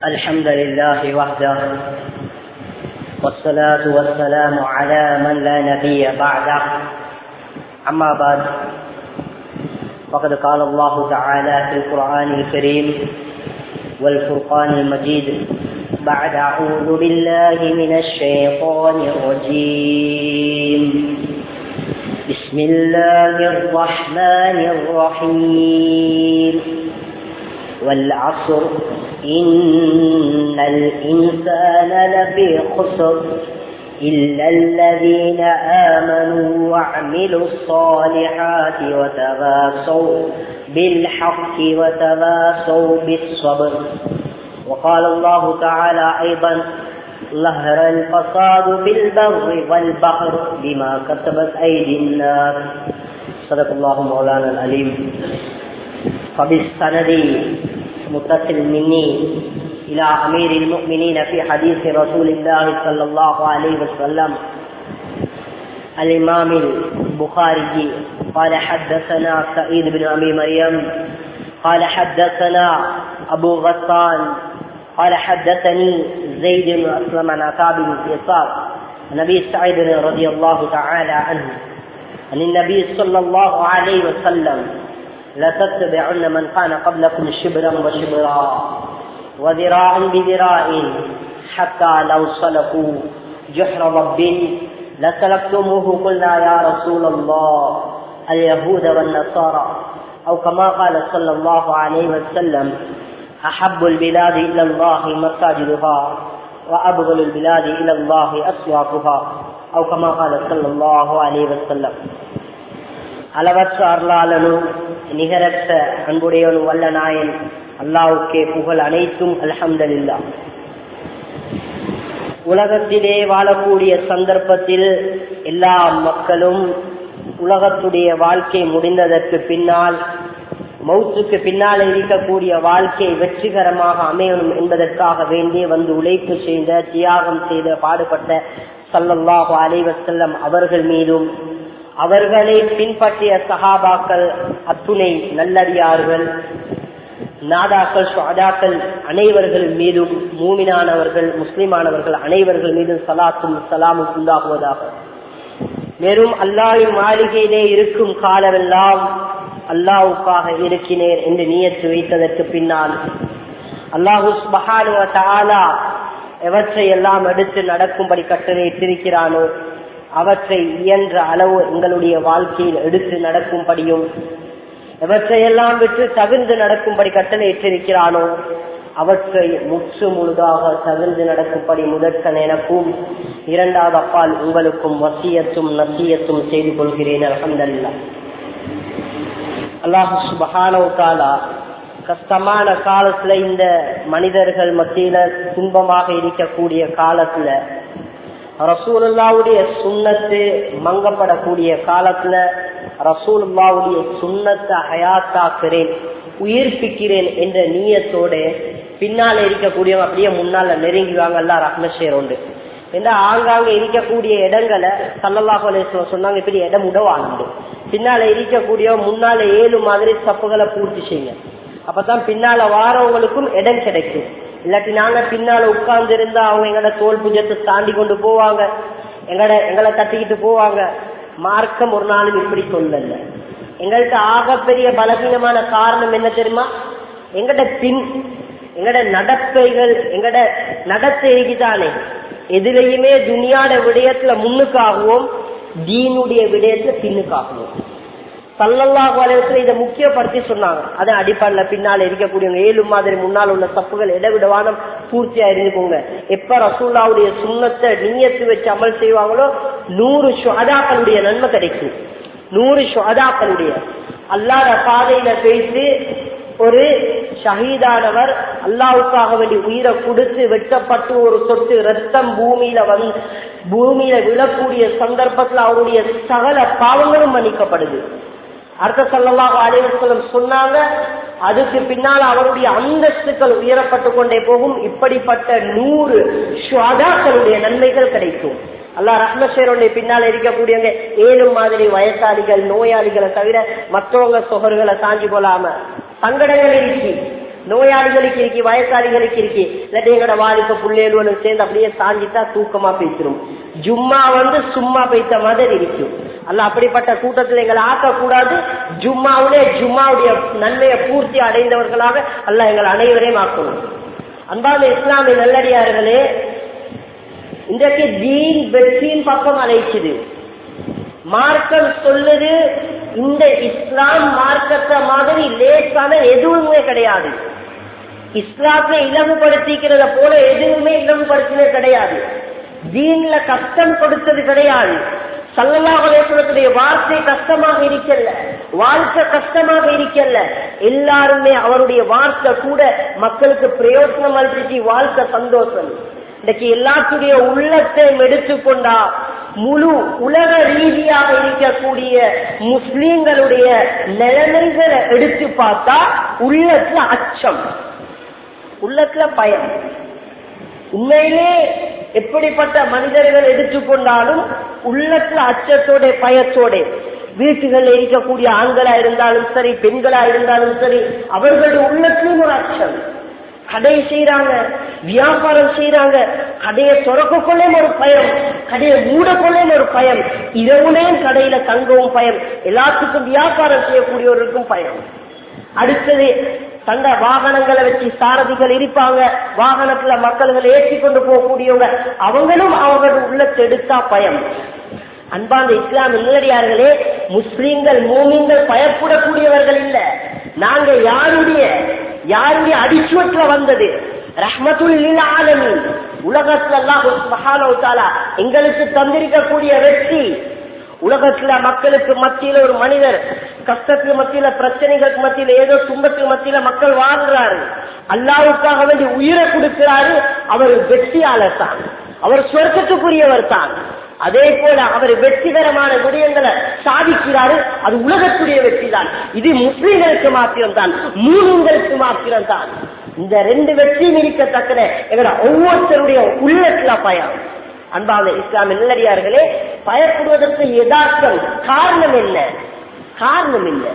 الحمد لله وحده والصلاة والسلام على من لا نبي بعده أما بعد فقد قال الله تعالى في القرآن الكريم والفرقان المجيد بعد أعوذ بالله من الشيطان الرجيم بسم الله الرحمن الرحيم والعصر إن الإنسان لفي خسر إلا الذين آمنوا وعملوا الصالحات وتواصوا بالحق وتواصوا بالصبر وقال الله تعالى أيضا ظهر الفساد في البر والبحر بما كسبت أيدي الناس صدق الله مولانا العليم فبالسند متصل مني إلى أمير المؤمنين في حديث رسول الله صلى الله عليه وسلم الإمام البخاري قال حدثنا سعيد بن أبي مريم قال حدثنا أبو غسان قال حدثني زيد بن أسلم عن عتاب بن يسار النبي سعيد رضي الله تعالى عنه عن النبي صلى الله عليه وسلم لتتبعن من كان قبلكم شبرا وشبرا وذراعا بذراع حتى لو سلكوا جحر رب لسلكتموه قلنا يا رسول الله اليهود والنصارى أو كما قال صلى الله عليه وسلم أحب البلاد إلى الله مساجدها وأبغل البلاد إلى الله أسواقها أو كما قال صلى الله عليه وسلم அளவற்ற அருளாளனும் நிகரற்ற அன்புடையவனும் வல்ல நாயன் அல்லாவுக்கே புகழ் அனைத்தும் அலமதல்லா உலகத்திலே வாழக்கூடிய சந்தர்ப்பத்தில் எல்லா மக்களும் உலகத்துடைய வாழ்க்கை முடிந்ததற்கு பின்னால் மௌத்துக்கு பின்னால் இருக்கக்கூடிய வாழ்க்கை வெற்றிகரமாக அமையணும் என்பதற்காக வேண்டி வந்து உழைப்பு செய்த தியாகம் செய்த பாடுபட்ட சல்லல்லாஹு அலைவசல்லம் அவர்கள் மீதும் அவர்களை பின்பற்றிய சகாபாக்கள் அத்துணை நல்லடியார்கள் நாதாக்கள் சுவாதாக்கள் அனைவர்கள் மீதும் மூமினானவர்கள் முஸ்லிமானவர்கள் அனைவர்கள் மீதும் சலாத்தும் சலாமும் உண்டாகுவதாக வெறும் அல்லாவின் மாளிகையிலே இருக்கும் காலமெல்லாம் அல்லாவுக்காக இருக்கிறேன் என்று நியத்து வைத்ததற்கு பின்னால் அல்லாஹு மகானுவ எவற்றை எல்லாம் எடுத்து நடக்கும்படி கட்டளையிட்டிருக்கிறானோ அவற்றை இயன்ற அளவு எங்களுடைய வாழ்க்கையில் எடுத்து நடக்கும்படியும் எவற்றையெல்லாம் விட்டு தவிர்ந்து நடக்கும்படி கட்டளை ஏற்றிருக்கிறானோ அவற்றை முற்று முழுதாக தவிர்ந்து நடக்கும்படி முதற்கன் எனக்கும் இரண்டாவது அப்பால் உங்களுக்கும் வசியத்தும் நசியத்தும் செய்து கொள்கிறேன் அலமதல்லா அல்லாஹு சுபஹானவுக்காலா கஷ்டமான காலத்துல இந்த மனிதர்கள் மத்தியில துன்பமாக இருக்கக்கூடிய காலத்துல ரசூலுல்லாவுடைய சுண்ணத்து மங்கப்படக்கூடிய காலத்துல ரசூலுல்லாவுடைய சுண்ணத்தை ஹயாத்தாக்குறேன் உயிர்ப்பிக்கிறேன் என்ற நீயத்தோட பின்னால இருக்கக்கூடியவங்க அப்படியே முன்னால நெருங்கிவாங்க எல்லாம் ரத்னஷேர் உண்டு ஏன்னா ஆங்காங்க இருக்கக்கூடிய இடங்களை சல்லல்லாஹு சொன்னாங்க இப்படி இடம் உடவாண்டு பின்னால இருக்கக்கூடிய முன்னால ஏழு மாதிரி தப்புகளை பூர்த்தி செய்யுங்க அப்பதான் பின்னால வாரவங்களுக்கும் இடம் கிடைக்கும் இல்லாட்டி நாங்க பின்னால உட்கார்ந்து இருந்தா அவங்க எங்கட தோல் புஜத்தை தாண்டி கொண்டு போவாங்க எங்கட எங்களை தட்டிக்கிட்டு போவாங்க மார்க்கம் ஒரு நாளும் இப்படி சொல்லல எங்கள்கிட்ட ஆகப்பெரிய பலவீனமான காரணம் என்ன தெரியுமா எங்கட பின் எங்கட நடப்பைகள் எங்கட நடத்தைக்கு தானே எதுலையுமே துனியாட விடயத்துல முன்னுக்காகவும் தீனுடைய விடயத்துல பின்னுக்காகவும் சல்லல்லாஹு அலைவசம் இதை முக்கியப்படுத்தி சொன்னாங்க அதன் அடிப்படையில் பின்னால் இருக்கக்கூடியவங்க ஏழு மாதிரி முன்னால் உள்ள தப்புகள் இடவிடவானம் பூர்த்தியா இருந்துக்கோங்க எப்ப ரசூல்லாவுடைய சுண்ணத்தை நீயத்து வச்சு அமல் செய்வாங்களோ நூறு சுவாதாக்களுடைய நன்மை கிடைக்கும் நூறு சுவாதாக்களுடைய அல்லாத பாதையில பேசி ஒரு ஷஹீதானவர் அல்லாவுக்காக வேண்டி உயிரை கொடுத்து வெட்டப்பட்டு ஒரு சொட்டு ரத்தம் பூமியில வந்து பூமியில விழக்கூடிய சந்தர்ப்பத்தில் அவருடைய சகல பாவங்களும் மன்னிக்கப்படுது அர்த்த சல்லல்லாஹு அலைவசலம் சொன்னாங்க அதுக்கு பின்னால் அவருடைய அந்தஸ்துக்கள் உயரப்பட்டு கொண்டே போகும் இப்படிப்பட்ட நூறு சுவாதாக்களுடைய நன்மைகள் கிடைக்கும் அல்லா ரஹ்மஷேருடைய பின்னால் இருக்கக்கூடியவங்க ஏழு மாதிரி வயசாளிகள் நோயாளிகளை தவிர மற்றவங்க சொகர்களை தாண்டி கொள்ளாம சங்கடங்கள் இருக்கு நோயாளிகளுக்கு இருக்கி வயசாளிகளுக்கு இருக்கி இல்லாட்டி எங்கட வாலிப்ப பிள்ளைகளும் சேர்ந்து அப்படியே சாஞ்சிட்டா தூக்கமா பேசிரும் ஜும்மா வந்து சும்மா பெய்த்த மாதிரி இருக்கும் அல்ல அப்படிப்பட்ட கூட்டத்தில் எங்களை ஆக்கக்கூடாது ஜும்மாவுலே ஜும்மாவுடைய நன்மையை பூர்த்தி அடைந்தவர்களாக அல்ல எங்கள் அனைவரையும் ஆக்கணும் அன்பான இஸ்லாமிய நல்லடியார்களே இன்றைக்கு தீன் வெற்றியின் பக்கம் அழைக்குது மார்க்கம் சொல்லுது இந்த இஸ்லாம் மார்க்கத்தை மாதிரி லேசான எதுவுமே கிடையாது இஸ்லாத்தை இலவுபடுத்திக்கிறத போல எதுவுமே இலவுபடுத்தினது கிடையாது தீன்ல கஷ்டம் கொடுத்தது கிடையாது சல்லல்லாஹுடைய வார்த்தை கஷ்டமாக இருக்கல்ல வாழ்க்கை கஷ்டமாக இருக்கல்ல எல்லாருமே அவருடைய வார்த்தை கூட மக்களுக்கு பிரயோஜனம் அளிச்சு வாழ்க்கை சந்தோஷம் இன்னைக்கு எல்லாத்துடைய உள்ளத்தை எடுத்துக்கொண்டா முழு உலக ரீதியாக இருக்கக்கூடிய முஸ்லீம்களுடைய நிலைமைகளை எடுத்து பார்த்தா உள்ளத்துல அச்சம் உள்ளத்துல பயம் உண்மையிலே எப்படிப்பட்ட மனிதர்கள் எடுத்துக்கொண்டாலும் உள்ளத்துல அச்சத்தோட பயத்தோட வீட்டுகள் இருக்கக்கூடிய ஆண்களா இருந்தாலும் சரி பெண்களா இருந்தாலும் சரி அவர்களுடைய உள்ளத்திலும் ஒரு அச்சம் கடை செய்யறாங்க வியாபாரம் செய்யறாங்க கடையை திறக்கக்குள்ளே ஒரு பயம் கடையை மூடக்குள்ளே ஒரு பயம் இரவுலேயும் கடையில தங்கவும் பயம் எல்லாத்துக்கும் வியாபாரம் செய்யக்கூடியவருக்கும் பயம் அடுத்தது தந்த வாகனங்களை வச்சு சாரதிகள் இருப்பாங்க வாகனத்துல மக்கள்களை ஏற்றி கொண்டு போகக்கூடியவங்க அவங்களும் அவங்களோட உள்ளத்தை எடுத்தா பயம் அன்பாந்த இஸ்லாம் இல்லடியார்களே முஸ்லீம்கள் மூமிங்கள் பயப்படக்கூடியவர்கள் இல்ல நாங்க யாருடைய யாருடைய அடிச்சுவற்ற வந்தது ரஹ்மத்துல் ஆலமின் உலகத்துல அல்லாஹ் எங்களுக்கு தந்திருக்கக்கூடிய வெற்றி உலகத்துல மக்களுக்கு மத்தியில ஒரு மனிதர் கஷ்டத்துக்கு மத்தியில பிரச்சனைகளுக்கு மத்தியில ஏதோ துன்பத்துக்கு மத்தியில மக்கள் வாழ்றாரு அல்லாவுக்காக வேண்டி உயிரை கொடுக்கிறாரு அவர் வெற்றியாளர் தான் அவர் சொர்க்கத்துக்குரியவர் தான் அதே போல அவர் வெற்றிகரமான விடயங்களை சாதிக்கிறாரு அது உலகத்துடைய வெற்றி தான் இது முஸ்லிம்களுக்கு மாத்திரம் தான் மூணுங்களுக்கு மாத்திரம் தான் இந்த ரெண்டு வெற்றியும் இருக்கத்தக்கன எங்களோட ஒவ்வொருத்தருடைய உள்ளத்துல பயம் அன்பான இஸ்லாமிய நல்லடியார்களே பயப்படுவதற்கு யதார்த்தம் காரணம் என்ன காரணம் என்ன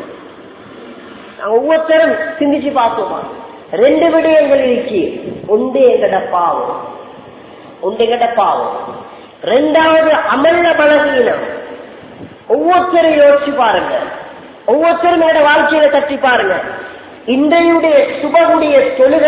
ஒவ்வொருத்தரும் சிந்திச்சு பார்ப்போமா ரெண்டு விடயங்கள் இருக்கு ஒன்று எங்கட பாவம் ஒன்று எங்கட பாவம் ரெண்டாவது அமல்ல பலகீனம் ஒவ்வொருத்தரும் யோசிச்சு பாருங்க ஒவ்வொருத்தரும் என்னோட வாழ்க்கையில தட்டி பாருங்க இன்றையுடைய சுபகுடைய தொழுக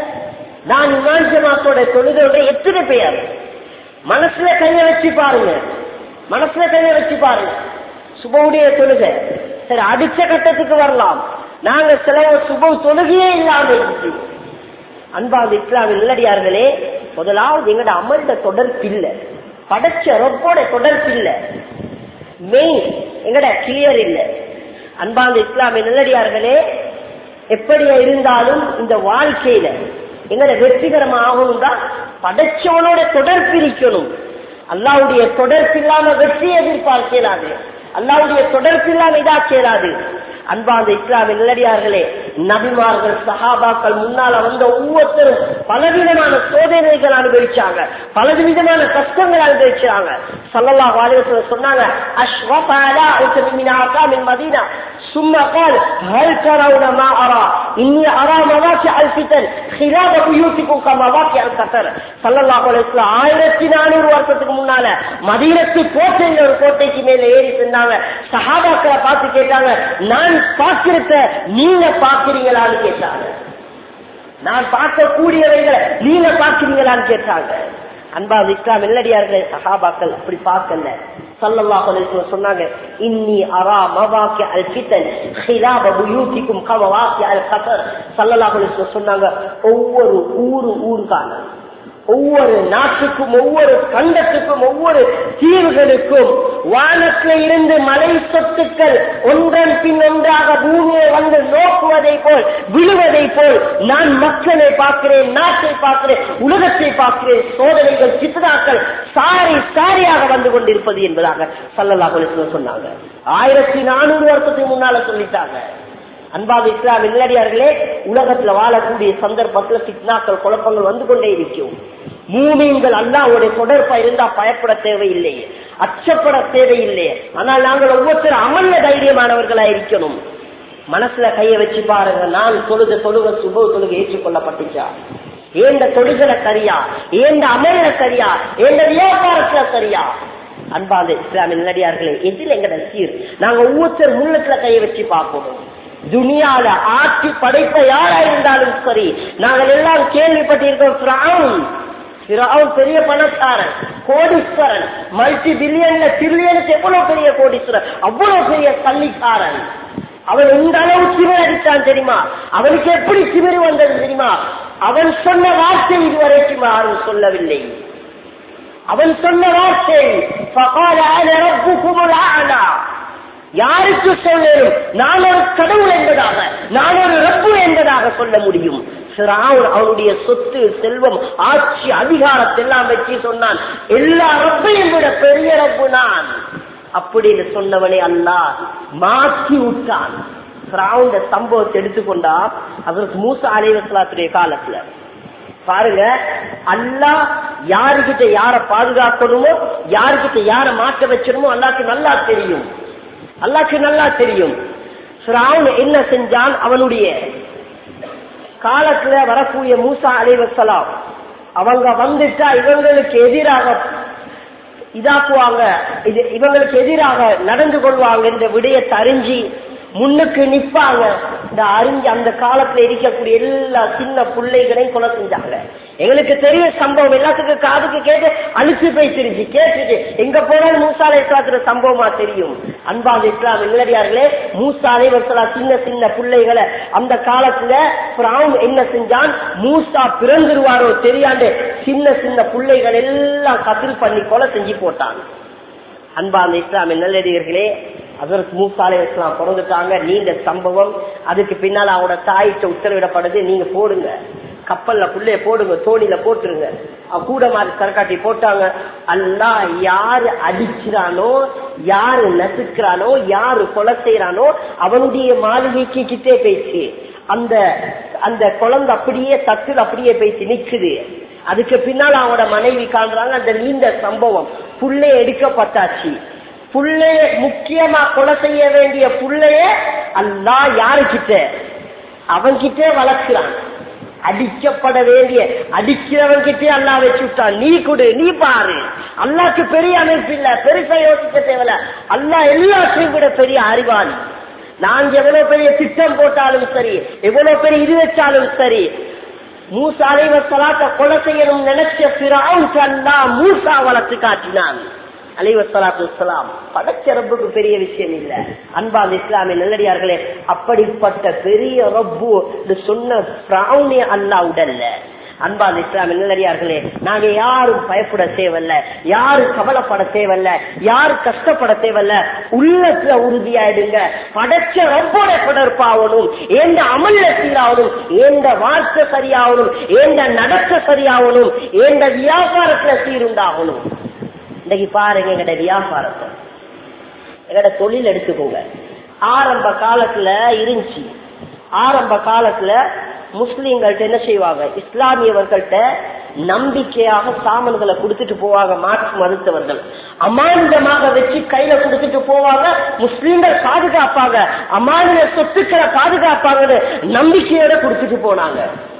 நான் இமாஞ்சமாத்தோட தொழுகையோட எத்தனை பேர் மனசுல கைய வச்சு பாருங்க மனசுல கைய வச்சு பாருங்க சுபவுடைய தொழுகை சரி அடிச்ச கட்டத்துக்கு வரலாம் நாங்க சில சுப தொழுகையே இல்லாம இருந்துச்சு அன்பாவது இஸ்லாமிய நல்லடியார்களே முதலாவது எங்கட அமல்ட தொடர்பு இல்லை படைச்ச ரொப்போட தொடர்பு இல்லை மெயின் எங்கட கிளியர் இல்லை அன்பாந்த இஸ்லாமிய நல்லடியார்களே எப்படியா இருந்தாலும் இந்த வாழ்க்கையில எங்களை வெற்றிகரமா ஆகணும் தான் படைச்சவனோட தொடர்பு இருக்கணும் அல்லாவுடைய தொடர்பு இல்லாம வெற்றி எதிர்பார்க்கிறாது அல்லாவுடைய தொடர்பு இல்லாம இதா சேராது அன்பாந்த இஸ்லாமிய நிலடியார்களே நபிமார்கள் சஹாபாக்கள் முன்னால வந்த ஒவ்வொருத்தரும் பலவிதமான சோதனைகள் அனுபவிச்சாங்க பலவிதமான கஷ்டங்கள் அனுபவிச்சாங்க சல்லல்லா வாலிபத்துல சொன்னாங்க அஸ்வபாலா மின் மதீனா ثم قال هل ترون ما أرى إني أرى مواقع الفتن خلال بيوتكم كمواقع القطر صلى الله عليه وسلم ஆயிரத்தி நானூறு வருஷத்துக்கு முன்னால மதீனத்து கோட்டையில ஒரு கோட்டைக்கு மேல ஏறி சென்றாங்க சஹாபாக்களை பார்த்து கேட்டாங்க நான் பார்க்கிறத நீங்க பாக்குறீங்களான்னு கேட்டாங்க நான் பார்க்கக்கூடியவைகளை நீங்க பார்க்கிறீங்களான்னு கேட்டாங்க அன்பாவது இஸ்லாம் இல்லடியார்களே சஹாபாக்கள் அப்படி பார்க்கல சல்லல்லாஹு அலைஹி வஸல்லம் சொன்னாங்க இன்னி அரா மவாக்கி அல் ஃபிதன் ஹிலாப புயூதிக்கும் கமவாக்கி அல் கதர் சல்லல்லாஹு அலைஹி வஸல்லம் சொன்னாங்க ஒவ்வொரு ஊரு ஊர்கான ஒவ்வொரு நாட்டுக்கும் ஒவ்வொரு கண்டத்துக்கும் ஒவ்வொரு தீவுகளுக்கும் வானத்தில் இருந்து மலை சொத்துக்கள் ஒன்றன் பின் ஒன்றாக பூமியை வந்து நோக்குவதை போல் விழுவதை போல் நான் மக்களை பார்க்கிறேன் நாட்டை பார்க்கிறேன் உலகத்தை பார்க்கிறேன் சோதனைகள் சித்தனாக்கள் சாரி சாரியாக வந்து கொண்டிருப்பது என்பதாக சல்லல்லாஹு சொன்னாங்க ஆயிரத்தி நானூறு வருஷத்துக்கு முன்னால சொல்லிட்டாங்க அன்பாக இஸ்லாம் இல்லடியார்களே உலகத்துல வாழக்கூடிய சந்தர்ப்பத்துல சிக்னாக்கள் குழப்பங்கள் வந்து கொண்டே இருக்கும் மூமியங்கள் அல்லாவுடைய தொடர்பா இருந்தா பயப்பட தேவையில்லையே அச்சப்பட தேவையில்லையே ஆனால் நாங்கள் ஒவ்வொருத்தரும் அமல்ல தைரியமானவர்களா இருக்கணும் மனசுல கைய வச்சு பாருங்க நான் தொழுக தொழுக சுப தொழுக ஏற்றுக்கொள்ளப்பட்டுச்சா ஏந்த தொழுகல சரியா ஏந்த அமல்ல சரியா ஏந்த வியாபாரத்துல சரியா அன்பாத இஸ்லாமிய நல்லடியார்களே எதில் எங்கட சீர் நாங்க ஒவ்வொருத்தர் முன்னத்துல கைய வச்சு பார்ப்போம் துனியால ஆட்சி படைத்த யாரா இருந்தாலும் சரி நாங்கள் எல்லாம் கேள்விப்பட்டிருக்கோம் பிராவுன் பெரிய பணக்காரன் கோடீஸ்வரன் மல்டி பில்லியன்ல டிரில்லியனுக்கு எவ்வளவு பெரிய கோடீஸ்வரன் அவ்வளவு பெரிய தள்ளிக்காரன் அவன் எந்த அளவு சிவர் அடித்தான் தெரியுமா அவனுக்கு எப்படி சிவர் வந்தது தெரியுமா அவன் சொன்ன வார்த்தை இதுவரைக்கும் யாரும் சொல்லவில்லை அவன் சொன்ன வார்த்தை فقال انا ربكم الاعلى யாருக்கு சொல்லும் நான் ஒரு கடவுள் என்பதாக நான் ஒரு ரப்பு என்பதாக சொல்ல முடியும் சிறாவுன் அவனுடைய சொத்து செல்வம் ஆட்சி அதிகாரத்தை எல்லாம் வச்சு சொன்னான் எல்லா ரப்பையும் விட பெரிய ரப்பு நான் அப்படின்னு சொன்னவனே அல்லாஹ் மாற்றி விட்டான் சிறாவுண்ட சம்பவத்தை எடுத்துக்கொண்டா அதற்கு மூசா அலைவசலாத்துடைய காலத்துல பாருங்க அல்லா யாருக்கிட்ட யார பாதுகாக்கணுமோ யாருக்கிட்ட யார மாற்ற வச்சிருமோ அல்லாக்கு நல்லா தெரியும் அல்லாக்கு நல்லா தெரியும் என்ன செஞ்சான் அவனுடைய காலத்துல வரக்கூடிய மூசா அலைவசலாம் அவங்க வந்துட்டா இவங்களுக்கு எதிராக இதாக்குவாங்க இது இவங்களுக்கு எதிராக நடந்து கொள்வாங்க இந்த விடயத்தை அறிஞ்சி முன்னுக்கு நிப்பாங்க இந்த அறிஞ்சு அந்த காலத்துல இருக்கக்கூடிய எல்லா சின்ன பிள்ளைகளையும் கொலை செஞ்சாங்க எங்களுக்கு தெரிய சம்பவம் எல்லாத்துக்கும் காதுக்கு கேட்டு அழிச்சு போய் தெரிஞ்சு கேட்டுட்டு எங்க போனாலும் மூசாலை இஸ்லாத்துல சம்பவமா தெரியும் அன்பாக இஸ்லாம் இல்லடியார்களே மூசாலை வசலா சின்ன சின்ன பிள்ளைகளை அந்த காலத்துல பிராவுன் என்ன செஞ்சான் மூசா பிறந்துருவாரோ தெரியாண்டு சின்ன சின்ன பிள்ளைகள் எல்லாம் கதில் பண்ணி கொலை செஞ்சு போட்டான் அன்பாந்த இஸ்லாமிய நல்லடியர்களே அதற்கு மூசாலை இஸ்லாம் பிறந்துட்டாங்க நீண்ட சம்பவம் அதுக்கு பின்னால் அவனோட தாய்க்கு உத்தரவிடப்படுது நீங்க போடுங்க கப்பல்ல புள்ளைய போடுங்க தோணில போட்டுருங்க கூட மாதிரி சரக்காட்டி போட்டாங்க அல்லா யாரு அடிக்கிறானோ யாரு நசுக்கிறானோ யாரு கொலை செய்யறானோ அவனுடைய மாளிகைக்கு கிட்டே பேச்சு அந்த அந்த குழந்தை அப்படியே தத்தில் அப்படியே பேசி நிக்குது அதுக்கு பின்னால் அவனோட மனைவி காண்றாங்க அந்த நீண்ட சம்பவம் புள்ளைய எடுக்கப்பட்டாச்சு புள்ளைய முக்கியமா கொலை செய்ய வேண்டிய புள்ளைய அல்லா யாருக்கிட்ட அவன்கிட்ட வளர்க்கிறான் அடிக்கப்பட வேண்டிய அடிக்கிறவன் கிட்டே அல்லா வச்சு விட்டான் நீ கொடு நீ பாரு அல்லாக்கு பெரிய அமைப்பு இல்ல பெருசா யோசிக்க தேவையில்ல அல்லா எல்லாத்தையும் விட பெரிய அறிவாளி நாங்க எவ்வளவு பெரிய திட்டம் போட்டாலும் சரி எவ்வளவு பெரிய இது வச்சாலும் சரி மூசா அலைவசலாத்த கொலை செய்யணும் நினைச்ச பிறாவுக்கு அல்லா மூசா வளர்த்து காட்டினான் அலைவசலாத்துலாம் படைச்ச ரப்புக்கு பெரிய விஷயம் இல்ல அன்பால் இஸ்லாமிய நல்லடியார்களே அப்படிப்பட்ட பெரிய ரப்பு சொன்ன பிராவுனே அல்லா உடல்ல அன்பால் இஸ்லாமிய நல்லடியார்களே நாங்க யாரும் பயப்பட தேவையில்ல யாரு கவலைப்பட தேவையில்ல யாரு கஷ்டப்பட தேவையில்ல உள்ளத்துல உறுதியாயிடுங்க படைச்ச ரப்போட தொடர்பாகணும் ஏந்த அமல்ல சீராகணும் ஏந்த வார்த்தை சரியாகணும் ஏந்த நடக்க சரியாகணும் ஏந்த வியாபாரத்துல சீருண்டாகணும் இன்னைக்கு பாருங்க எங்கட வியாபாரத்தை எங்கட தொழில் எடுத்துக்கோங்க ஆரம்ப காலத்துல இருந்துச்சு ஆரம்ப காலத்துல முஸ்லீம்கள்ட்ட என்ன செய்வாங்க இஸ்லாமியவர்கள்ட்ட நம்பிக்கையாக சாமான்களை கொடுத்துட்டு போவாங்க மாற்று மறுத்தவர்கள் அமானிதமாக வச்சு கையில கொடுத்துட்டு போவாங்க முஸ்லீம்கள் பாதுகாப்பாங்க அமானித சொத்துக்களை பாதுகாப்பாங்கன்னு நம்பிக்கையோட கொடுத்துட்டு போனாங்க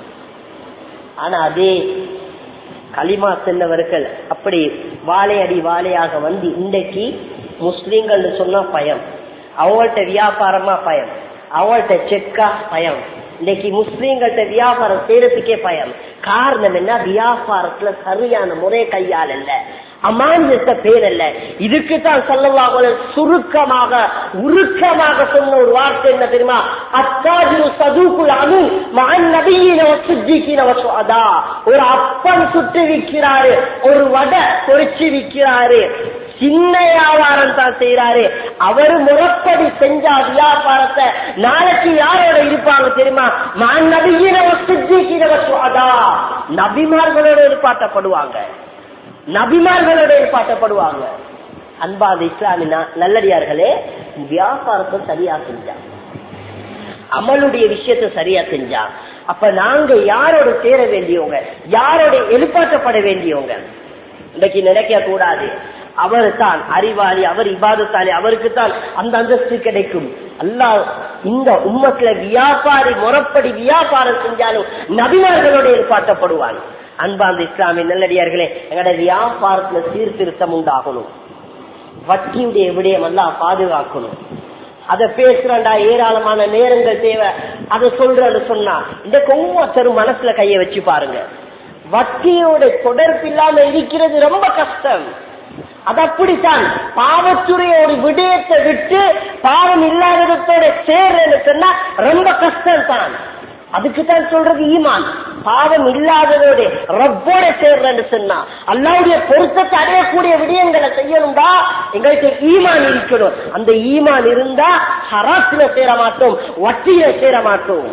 ஆனா அதே களிமா சென்றவர்கள் அப்படி வாழையடி வாழையாக வந்து இன்றைக்கு முஸ்லீம்கள் சொன்னா பயம் அவங்கள்ட்ட வியாபாரமா பயம் அவங்கள்ட்ட செக்கா பயம் இன்னைக்கு முஸ்லீம்கள்ட்ட வியாபாரம் செய்யறதுக்கே பயம் காரணம் என்ன வியாபாரத்துல சரியான முறை கையால் இல்ல அமானியத்த பேர் அல்ல இதுக்கு தான் சொல்லலாம் சுருக்கமாக உருக்கமாக சொன்ன ஒரு வார்த்தை என்ன தெரியுமா அத்தாஜு சதுக்குள் அணு மகன் நபியின அதா ஒரு அப்பன் சுட்டு விற்கிறாரு ஒரு வடை பொறிச்சு விற்கிறாரு சின்ன வியாபாரம் தான் செய்யறாரு அவரு முறப்படி செஞ்சா வியாபாரத்தை நாளைக்கு யாரோட இருப்பாங்க தெரியுமா மான் நபியின அதா நபிமார்களோட எதிர்பார்க்கப்படுவாங்க நபிமார்களோட எதிர்பார்க்கப்படுவாங்க அன்பாத இஸ்லாமினா நல்லடியார்களே வியாபாரத்தை சரியா செஞ்சான் அமலுடைய விஷயத்த சரியா செஞ்சான் அப்ப நாங்க யாரோட சேர வேண்டியவங்க யாரோட எழுப்பாற்றப்பட வேண்டியவங்க இன்னைக்கு நினைக்க கூடாது அவர் தான் அறிவாளி அவர் இபாதத்தாளி அவருக்கு தான் அந்த அந்தஸ்து கிடைக்கும் அல்லாஹ் இந்த உம்மத்துல வியாபாரி முறப்படி வியாபாரம் செஞ்சாலும் நபிமார்களோட ஏற்பாட்டப்படுவான் அன்பாந்த இஸ்லாமிய நல்லடியார்களே எங்களோட வியாபாரத்துல சீர்திருத்தம் உண்டாகணும் வட்டியுடைய விடயம் எல்லாம் பாதுகாக்கணும் அத பேசுறண்டா ஏராளமான நேரங்கள் தேவை அதை சொல்றது சொன்னா இந்த ஒவ்வொருத்தரும் மனசுல கைய வச்சு பாருங்க வட்டியோட தொடர்பு இல்லாம இருக்கிறது ரொம்ப கஷ்டம் அது அப்படித்தான் பாவத்துடைய ஒரு விடயத்தை விட்டு பாவம் இல்லாததோட சேர்றேன்னு சொன்னா ரொம்ப கஷ்டம் தான் அதுக்கு தான் சொல்றது ஈமான் பாவம் இல்லாததோட ரப்போட சேர்றேன்னு சொன்னா அல்லாவுடைய பொருத்தத்தை அடையக்கூடிய விடயங்களை செய்யணும்பா எங்களுக்கு ஈமான் இருக்கணும் அந்த ஈமான் இருந்தா ஹராத்துல சேர மாட்டோம் வட்டியில சேர மாட்டோம்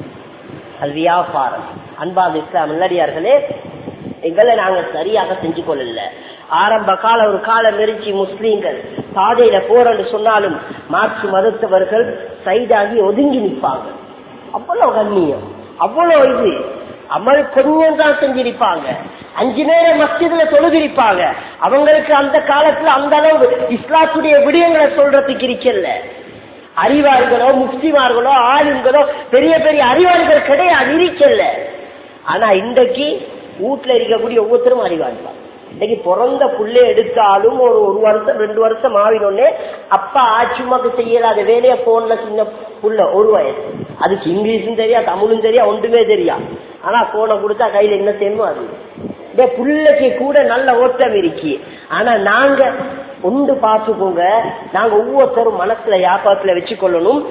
அது வியாபாரம் அன்பாது இஸ்லாம் நல்லடியார்களே எங்களை நாங்க சரியாக செஞ்சு கொள்ளல ஆரம்ப கால ஒரு காலம் நெருச்சி முஸ்லீம்கள் பாதையில போறன்னு சொன்னாலும் மாற்று மதத்தவர்கள் சைடாகி ஒதுங்கி நிற்பாங்க அவ்வளவு கண்ணியம் அவ்வளவு இது அமல் கொஞ்சம் தான் செஞ்சிருப்பாங்க அஞ்சு நேரம் மஸ்ஜிதுல தொழுதிருப்பாங்க அவங்களுக்கு அந்த காலத்துல அந்த அளவு இஸ்லாத்துடைய விடயங்களை சொல்றதுக்கு இருக்கல அறிவாளிகளோ முஸ்லிமார்களோ ஆளுங்களோ பெரிய பெரிய அறிவாளிகள் கிடையாது இருக்கல ஆனா இன்றைக்கு வீட்டுல இருக்கக்கூடிய ஒவ்வொருத்தரும் அறிவாளி தான் இன்னைக்கு பிறந்த புள்ளை எடுத்தாலும் ஒரு ஒரு வருஷம் ரெண்டு வருஷம் ஆவினோடனே அப்பா ஆச்சுமாக்கு செய்யலாத வேலைய போன்ல சின்ன புள்ள ஒரு வயசு அதுக்கு இங்கிலீஷும் தெரியா தமிழும் தெரியா ஒன்றுமே தெரியா ஆனா போனை கொடுத்தா கையில என்ன செய்யணுமோ அது இந்த புள்ளைக்கு கூட நல்ல ஓட்டம் இருக்கு ஆனா நாங்க ஒன்று பார்த்துக்கோங்க நாங்க ஒவ்வொருத்தரும் மனசுல வியாபாரத்துல வச்சுக்கொள்ளணும்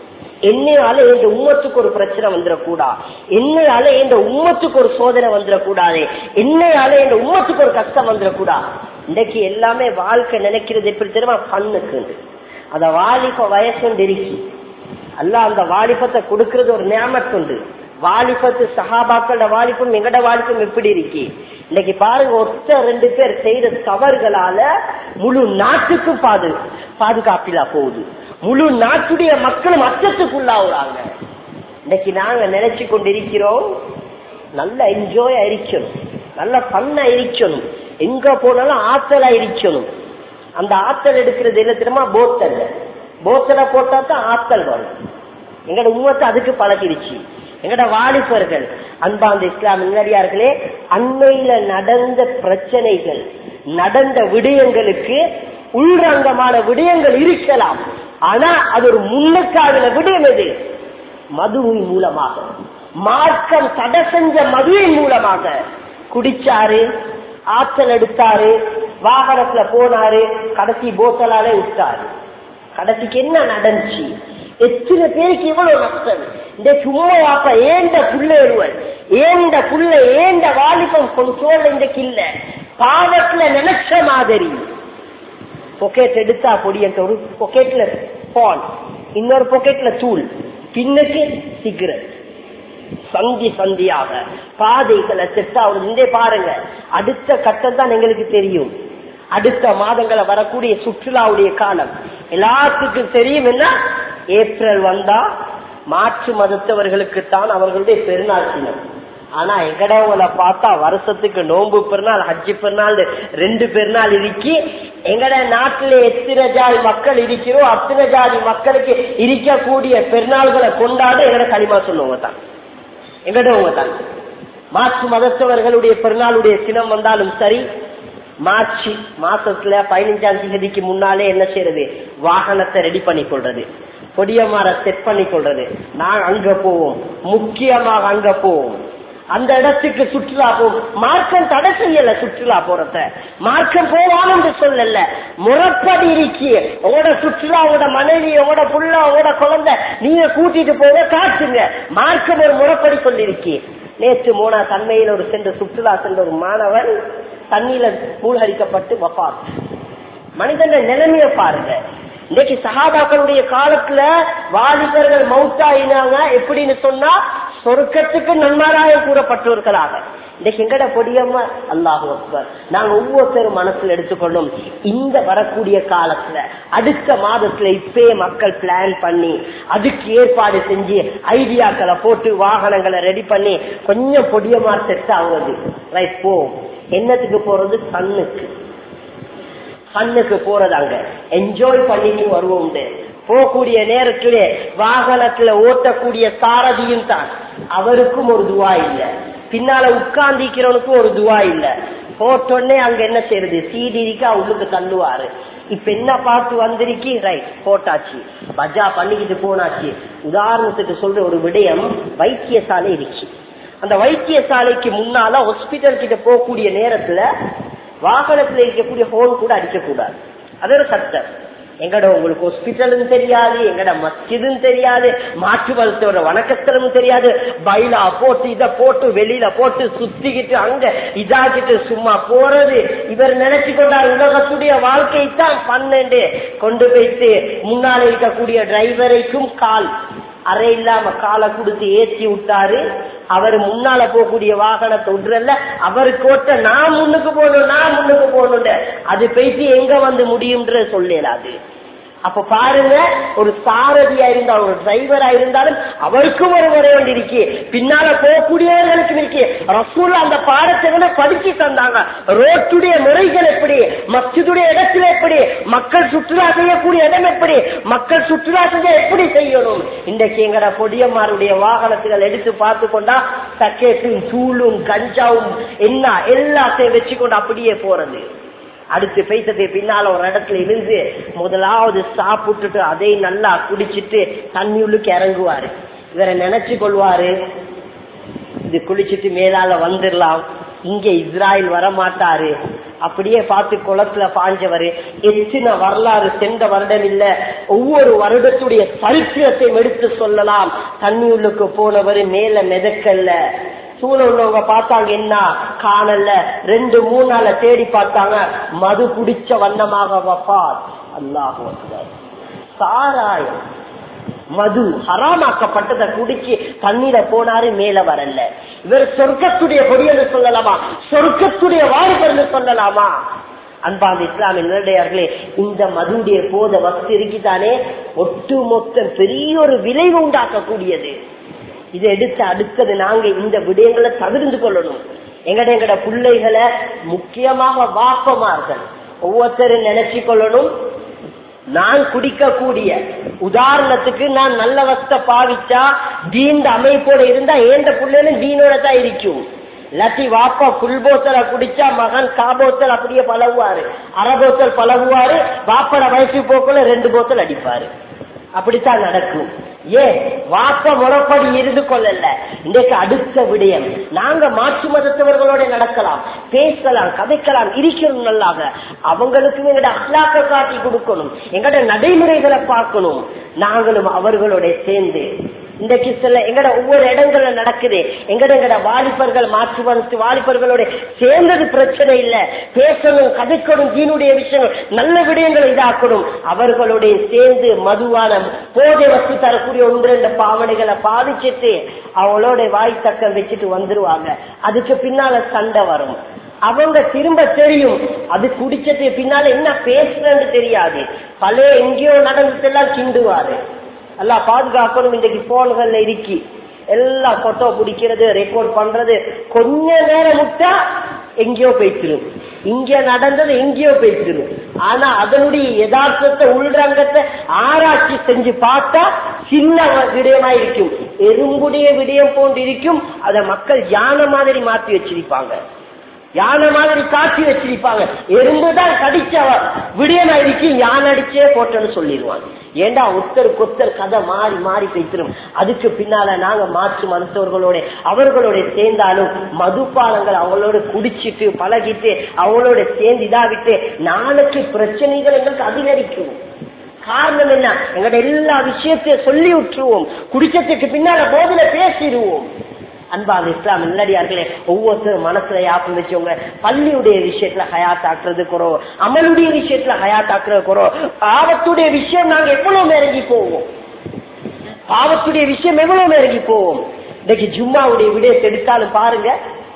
என்னையால இந்த உம்மத்துக்கு ஒரு பிரச்சனை வந்துடக்கூடா என்னையால இந்த உம்மத்துக்கு ஒரு சோதனை வந்துடக்கூடாது என்னையால இந்த உம்மத்துக்கு ஒரு கஷ்டம் வந்துடக்கூடா இன்னைக்கு எல்லாமே வாழ்க்கை நினைக்கிறது எப்படி தெரியுமா பண்ணுக்கு அந்த வாலிப வயசுண்டு இருக்கு அல்ல அந்த வாலிபத்தை கொடுக்கறது ஒரு நியமத்துண்டு வாலிபத்து சகாபாக்களோட வாலிபம் எங்கட வாலிபம் எப்படி இருக்கு இன்னைக்கு பாருங்க ஒருத்த ரெண்டு பேர் செய்த தவறுகளால முழு நாட்டுக்கும் பாது பாதுகாப்பிலா போகுது முழு நாட்டுடைய மக்களும் அச்சத்துக்குள்ளாவுறாங்க இன்னைக்கு நாங்க நினைச்சு கொண்டிருக்கிறோம் நல்ல என்ஜாய் இருக்கணும் நல்ல பண்ண இருக்கணும் எங்க போனாலும் ஆத்தலா இருக்கணும் அந்த ஆத்தல் எடுக்கிறது என்ன தெரியுமா போத்தல் போத்தலை போட்டா தான் ஆத்தல் வரும் எங்கட உண்மத்தை அதுக்கு பழகிடுச்சு எங்கட வாலிபர்கள் அன்பாந்த இஸ்லாம் முன்னடியார்களே அண்மையில நடந்த பிரச்சனைகள் நடந்த விடயங்களுக்கு உள்ரங்கமான விடயங்கள் இருக்கலாம் ஆனா அது ஒரு முன்னுக்காவின விடயம் எது மதுவின் மூலமாக மார்க்கம் தடை செஞ்ச மதுவின் மூலமாக குடிச்சாரு ஆற்றல் எடுத்தாரு வாகனத்துல போனாரு கடைசி போத்தலாலே விட்டாரு கடைசிக்கு என்ன நடந்துச்சு எத்தனை பேருக்கு இவ்வளவு நஷ்டம் இந்த சும்மா வாப்ப ஏண்ட புள்ள ஒருவன் ஏண்ட புள்ள ஏண்ட வாலிபம் கொஞ்சோல் இன்றைக்கு இல்ல பாவத்துல நினைச்ச மாதிரி பொக்கெட் எடுத்தா பொடியன்ட்டு ஒரு பொக்கெட்ல பால் இன்னொரு பொக்கெட்ல தூள் பின்னுக்கு சிகரெட் சந்தி சந்தியாக பாதைகளை செட்டாவது இங்கே பாருங்க அடுத்த கட்டம் தான் எங்களுக்கு தெரியும் அடுத்த மாதங்களை வரக்கூடிய சுற்றுலாவுடைய காலம் எல்லாத்துக்கும் தெரியும் என்ன ஏப்ரல் வந்தா மாற்று மதத்தவர்களுக்கு தான் அவர்களுடைய பெருநாள் தினம் ஆனா எங்கடவங்களை பார்த்தா வருஷத்துக்கு நோன்பு பெருநாள் ஹஜ்ஜி பெருநாள் ரெண்டு பெருநாள் இருக்கி எங்கட நாட்டில எத்தனை ஜாதி மக்கள் இருக்கிறோம் அத்தனை ஜாதி மக்களுக்கு இருக்கக்கூடிய பெருநாள்களை கொண்டாட எங்கட களிமா சொல்லுவங்க தான் எங்கடவங்க தான் மாற்று மதத்தவர்களுடைய பெருநாளுடைய தினம் வந்தாலும் சரி மார்ச் மாசத்துல பதினஞ்சாம் தேதிக்கு முன்னாலே என்ன செய்யறது வாகனத்தை ரெடி பண்ணி கொள்றது கொடியமார செட் பண்ணி கொள்றது நான் அங்க போவோம் முக்கியமாக அங்க போவோம் அந்த இடத்துக்கு சுற்றுலா போகும் மார்க்கம் தடை செய்யல சுற்றுலா போறத மார்க்கம் போவான் என்று சொல்லல முறப்படி இருக்கி உங்களோட சுற்றுலா உங்களோட மனைவி உங்களோட புள்ள உங்களோட குழந்தை நீங்க கூட்டிட்டு போக காட்டுங்க மார்க்கம் ஒரு முறப்படி சொல்லிருக்கி நேற்று மூணா தன்மையில் ஒரு சென்ற சுற்றுலா சென்ற ஒரு மாணவன் தண்ணியில மூழ்கடிக்கப்பட்டு வப்பார் மனிதன் நிலைமைய பாருங்க இன்னைக்கு சகாபாக்களுடைய காலத்துல வாலிபர்கள் மவுத்தாயினாங்க எப்படின்னு சொன்னா சொர்க்கத்துக்கு நன்மாராயம் கூறப்பட்டவர்களாக இன்னைக்கு எங்கட பொடியம்மா அல்லாஹு அக்பர் நாங்க ஒவ்வொருத்தரும் மனசுல எடுத்துக்கொள்ளும் இந்த வரக்கூடிய காலத்துல அடுத்த மாதத்துல இப்பயே மக்கள் பிளான் பண்ணி அதுக்கு ஏற்பாடு செஞ்சு ஐடியாக்களை போட்டு வாகனங்களை ரெடி பண்ணி கொஞ்சம் பொடியமா செட் ஆகுது ரைட் போ என்னத்துக்கு போறது கண்ணுக்கு கண்ணுக்கு போறது அங்க என்ஜாய் பண்ணிட்டு வருவோம் போகக்கூடிய நேரத்திலே வாகனத்துல ஓட்டக்கூடிய சாரதியும் தான் அவருக்கும் ஒரு துவா இல்ல பின்னால உட்கார்ந்திக்கிறவனுக்கும் ஒரு துவா இல்ல போட்டோடனே அங்க என்ன செய்யறது சீடிரிக்கா உள்ளுக்கு தள்ளுவாரு இப்ப என்ன பார்த்து வந்திருக்கி ரைட் போட்டாச்சு பஜா பண்ணிக்கிட்டு போனாச்சு உதாரணத்துக்கு சொல்ற ஒரு விடயம் வைத்தியசாலை இருக்கு அந்த வைத்தியசாலைக்கு முன்னால ஹாஸ்பிட்டல் கிட்ட போகக்கூடிய நேரத்துல வாகனத்துல இருக்கக்கூடிய ஹோன் கூட அடிக்கக்கூடாது அது ஒரு சட்டம் எங்கட உங்களுக்கு ஹாஸ்பிட்டலும் தெரியாது எங்கட மஸ்ஜிதும் தெரியாது மாற்று மருத்துவர வணக்கஸ்தலமும் தெரியாது பைலா போட்டு இத போட்டு வெளியில போட்டு சுத்திக்கிட்டு அங்க இதாக்கிட்டு சும்மா போறது இவர் நினைச்சு கொண்டார் உலகத்துடைய வாழ்க்கை தான் பன்னெண்டு கொண்டு போயிட்டு முன்னால இருக்கக்கூடிய டிரைவரைக்கும் கால் அறை இல்லாம காலை கொடுத்து ஏற்றி விட்டாரு அவர் முன்னால போகக்கூடிய வாகனத்தை விடுறல அவருக்கு ஓட்ட நான் முன்னுக்கு போகணும் நான் முன்னுக்கு போகணும் அது போயிட்டு எங்க வந்து முடியும்ன்ற சொல்லலாது அப்ப பாருங்க ஒரு சாரதியா இருந்தால் ஒரு டிரைவரா இருந்தாலும் அவருக்கும் ஒரு முறை ஒன்று இருக்கு பின்னால போகக்கூடியவர்களுக்கும் இருக்கு ரசூல் அந்த பாடத்தை வந்து படிச்சு தந்தாங்க ரோட்டுடைய முறைகள் எப்படி மஸ்ஜிதுடைய இடத்துல எப்படி மக்கள் சுற்றுலா செய்யக்கூடிய இடம் எப்படி மக்கள் சுற்றுலா செஞ்சா எப்படி செய்யணும் இன்றைக்கு எங்கட பொடியம்மாருடைய வாகனத்துகள் எடுத்து பார்த்து கொண்டா சக்கேட்டும் தூளும் கஞ்சாவும் என்ன எல்லாத்தையும் வச்சுக்கொண்டு அப்படியே போறது அடுத்து பேசத்தை பின்னால ஒரு இடத்துல இருந்து முதலாவது சாப்பிட்டுட்டு அதை நல்லா குடிச்சிட்டு தண்ணி உள்ளுக்கு இறங்குவாரு இவரை நினைச்சு கொள்வாரு இது குளிச்சிட்டு மேலால வந்துடலாம் இங்க இஸ்ராயல் வர மாட்டாரு அப்படியே பார்த்து குளத்துல பாஞ்சவரு எத்தனை வரலாறு சென்ற வருடம் இல்ல ஒவ்வொரு வருடத்துடைய சரித்திரத்தை எடுத்து சொல்லலாம் தண்ணி உள்ளுக்கு போனவரு மேல மிதக்கல்ல சூழ உள்ளவங்க பார்த்தாங்க என்ன காணல ரெண்டு மூணு நாள தேடி பார்த்தாங்க மது குடிச்ச வண்ணமாக வப்பாத் அல்லாஹ் சாராயம் மது ஹராமாக்கப்பட்டதை குடிச்சு தண்ணீர போனாரு மேல வரல இவர் சொர்க்கத்துடைய கொடியன்னு சொல்லலாமா சொர்க்கத்துடைய வாரிபர்னு சொல்லலாமா அன்பாந்த இஸ்லாமிய நிலையார்களே இந்த மதுடைய போத வஸ்து இருக்குதானே ஒட்டு மொத்த பெரிய ஒரு விளைவு உண்டாக்கக்கூடியது இதை எடுத்து அடுத்தது நாங்க இந்த விடயங்களை தவிர்த்து கொள்ளணும் எங்கட எங்கட பிள்ளைகளை முக்கியமாக வாப்பமார்கள் ஒவ்வொருத்தரும் நினைச்சு கொள்ளணும் நான் குடிக்கக்கூடிய உதாரணத்துக்கு நான் நல்ல வஸ்த பாவிச்சா தீந்த அமைப்போட இருந்தா ஏந்த பிள்ளைகளும் தீனோட தான் இருக்கும் இல்லாட்டி வாப்பா புல் போத்தல குடிச்சா மகன் காபோத்தல் அப்படியே பழகுவாரு அரை போத்தல் பழகுவாரு வாப்பட வயசு போக்குள்ள ரெண்டு போத்தல் அடிப்பாரு அப்படித்தான் நடக்கும் ஏன் வாப்ப முறைப்படி இருந்து கொள்ளல இன்றைக்கு அடுத்த விடயம் நாங்க மாற்று மதத்தவர்களோட நடக்கலாம் பேசலாம் கதைக்கலாம் இருக்கிறோம் நல்லாக அவங்களுக்கும் எங்கட அல்லாக்க காட்டி கொடுக்கணும் எங்கட நடைமுறைகளை பார்க்கணும் நாங்களும் அவர்களோட சேர்ந்து இன்றைக்கு சில எங்கட ஒவ்வொரு இடங்கள்ல நடக்குது எங்கட எங்கட வாலிபர்கள் மாற்று மறுத்து வாலிபர்களோட சேர்ந்தது பிரச்சனை இல்ல பேசணும் கதைக்கணும் தீனுடைய விஷயங்கள் நல்ல விடயங்களை இதாக்கணும் அவர்களோட சேர்ந்து மதுவான போதை வசதி தரக்கூடிய ஒன்று ரெண்டு பாவனைகளை பாதிச்சுட்டு அவங்களோட வாய் தக்கம் வச்சுட்டு வந்துருவாங்க அதுக்கு பின்னால சண்டை வரும் அவங்க திரும்ப தெரியும் அது குடிச்சதுக்கு பின்னால என்ன பேசுறன்னு தெரியாது பழைய எங்கேயோ நடந்ததெல்லாம் கிண்டுவாரு எல்லாம் பாதுகாக்கணும் இன்றைக்கு போன்கள்ல இருக்கி எல்லாம் போட்டோ பிடிக்கிறது ரெக்கார்ட் பண்றது கொஞ்ச நேரம் விட்டா எங்கேயோ போய்த்திரும் இங்க நடந்தது எங்கேயோ போய்த்திரும் ஆனா அதனுடைய யதார்த்தத்தை உள்ரங்கத்தை ஆராய்ச்சி செஞ்சு பார்த்தா சின்ன விடயமா இருக்கும் எறும்புடைய விடயம் போன்று இருக்கும் அதை மக்கள் யானை மாதிரி மாத்தி வச்சிருப்பாங்க யானை மாதிரி காட்சி வச்சிருப்பாங்க எறும்புதான் கடிச்ச விடியனா இருக்கு யானை அடிச்சே போட்டோன்னு சொல்லிடுவாங்க ஏண்டா ஒருத்தர் கொத்தர் கதை மாறி மாறி பேசிடும் அதுக்கு பின்னால நாங்க மாற்று மருத்துவர்களோட அவர்களோட சேர்ந்தாலும் மதுபானங்கள் அவங்களோட குடிச்சிட்டு பழகிட்டு அவங்களோட சேர்ந்து இதாவிட்டு நாளைக்கு பிரச்சனைகள் எங்களுக்கு அதிகரிக்கும் காரணம் என்ன எங்கட எல்லா விஷயத்தையும் சொல்லி விட்டுருவோம் குடிச்சதுக்கு பின்னால போதில பேசிடுவோம் அன்பான இஸ்லாம் நல்லடியார்களே ஒவ்வொருத்தரும் மனசுல யாப்பு வச்சவங்க பள்ளியுடைய விஷயத்துல ஹயாத்தாக்குறது குறோ அமலுடைய விஷயத்துல ஹயாத்தாக்குறது குறோ பாவத்துடைய விஷயம் நாங்க எவ்வளவு இறங்கி போவோம் பாவத்துடைய விஷயம் எவ்வளவு இறங்கி போவோம் இன்னைக்கு ஜும்மாவுடைய விடயத்தை எடுத்தாலும் பாருங்க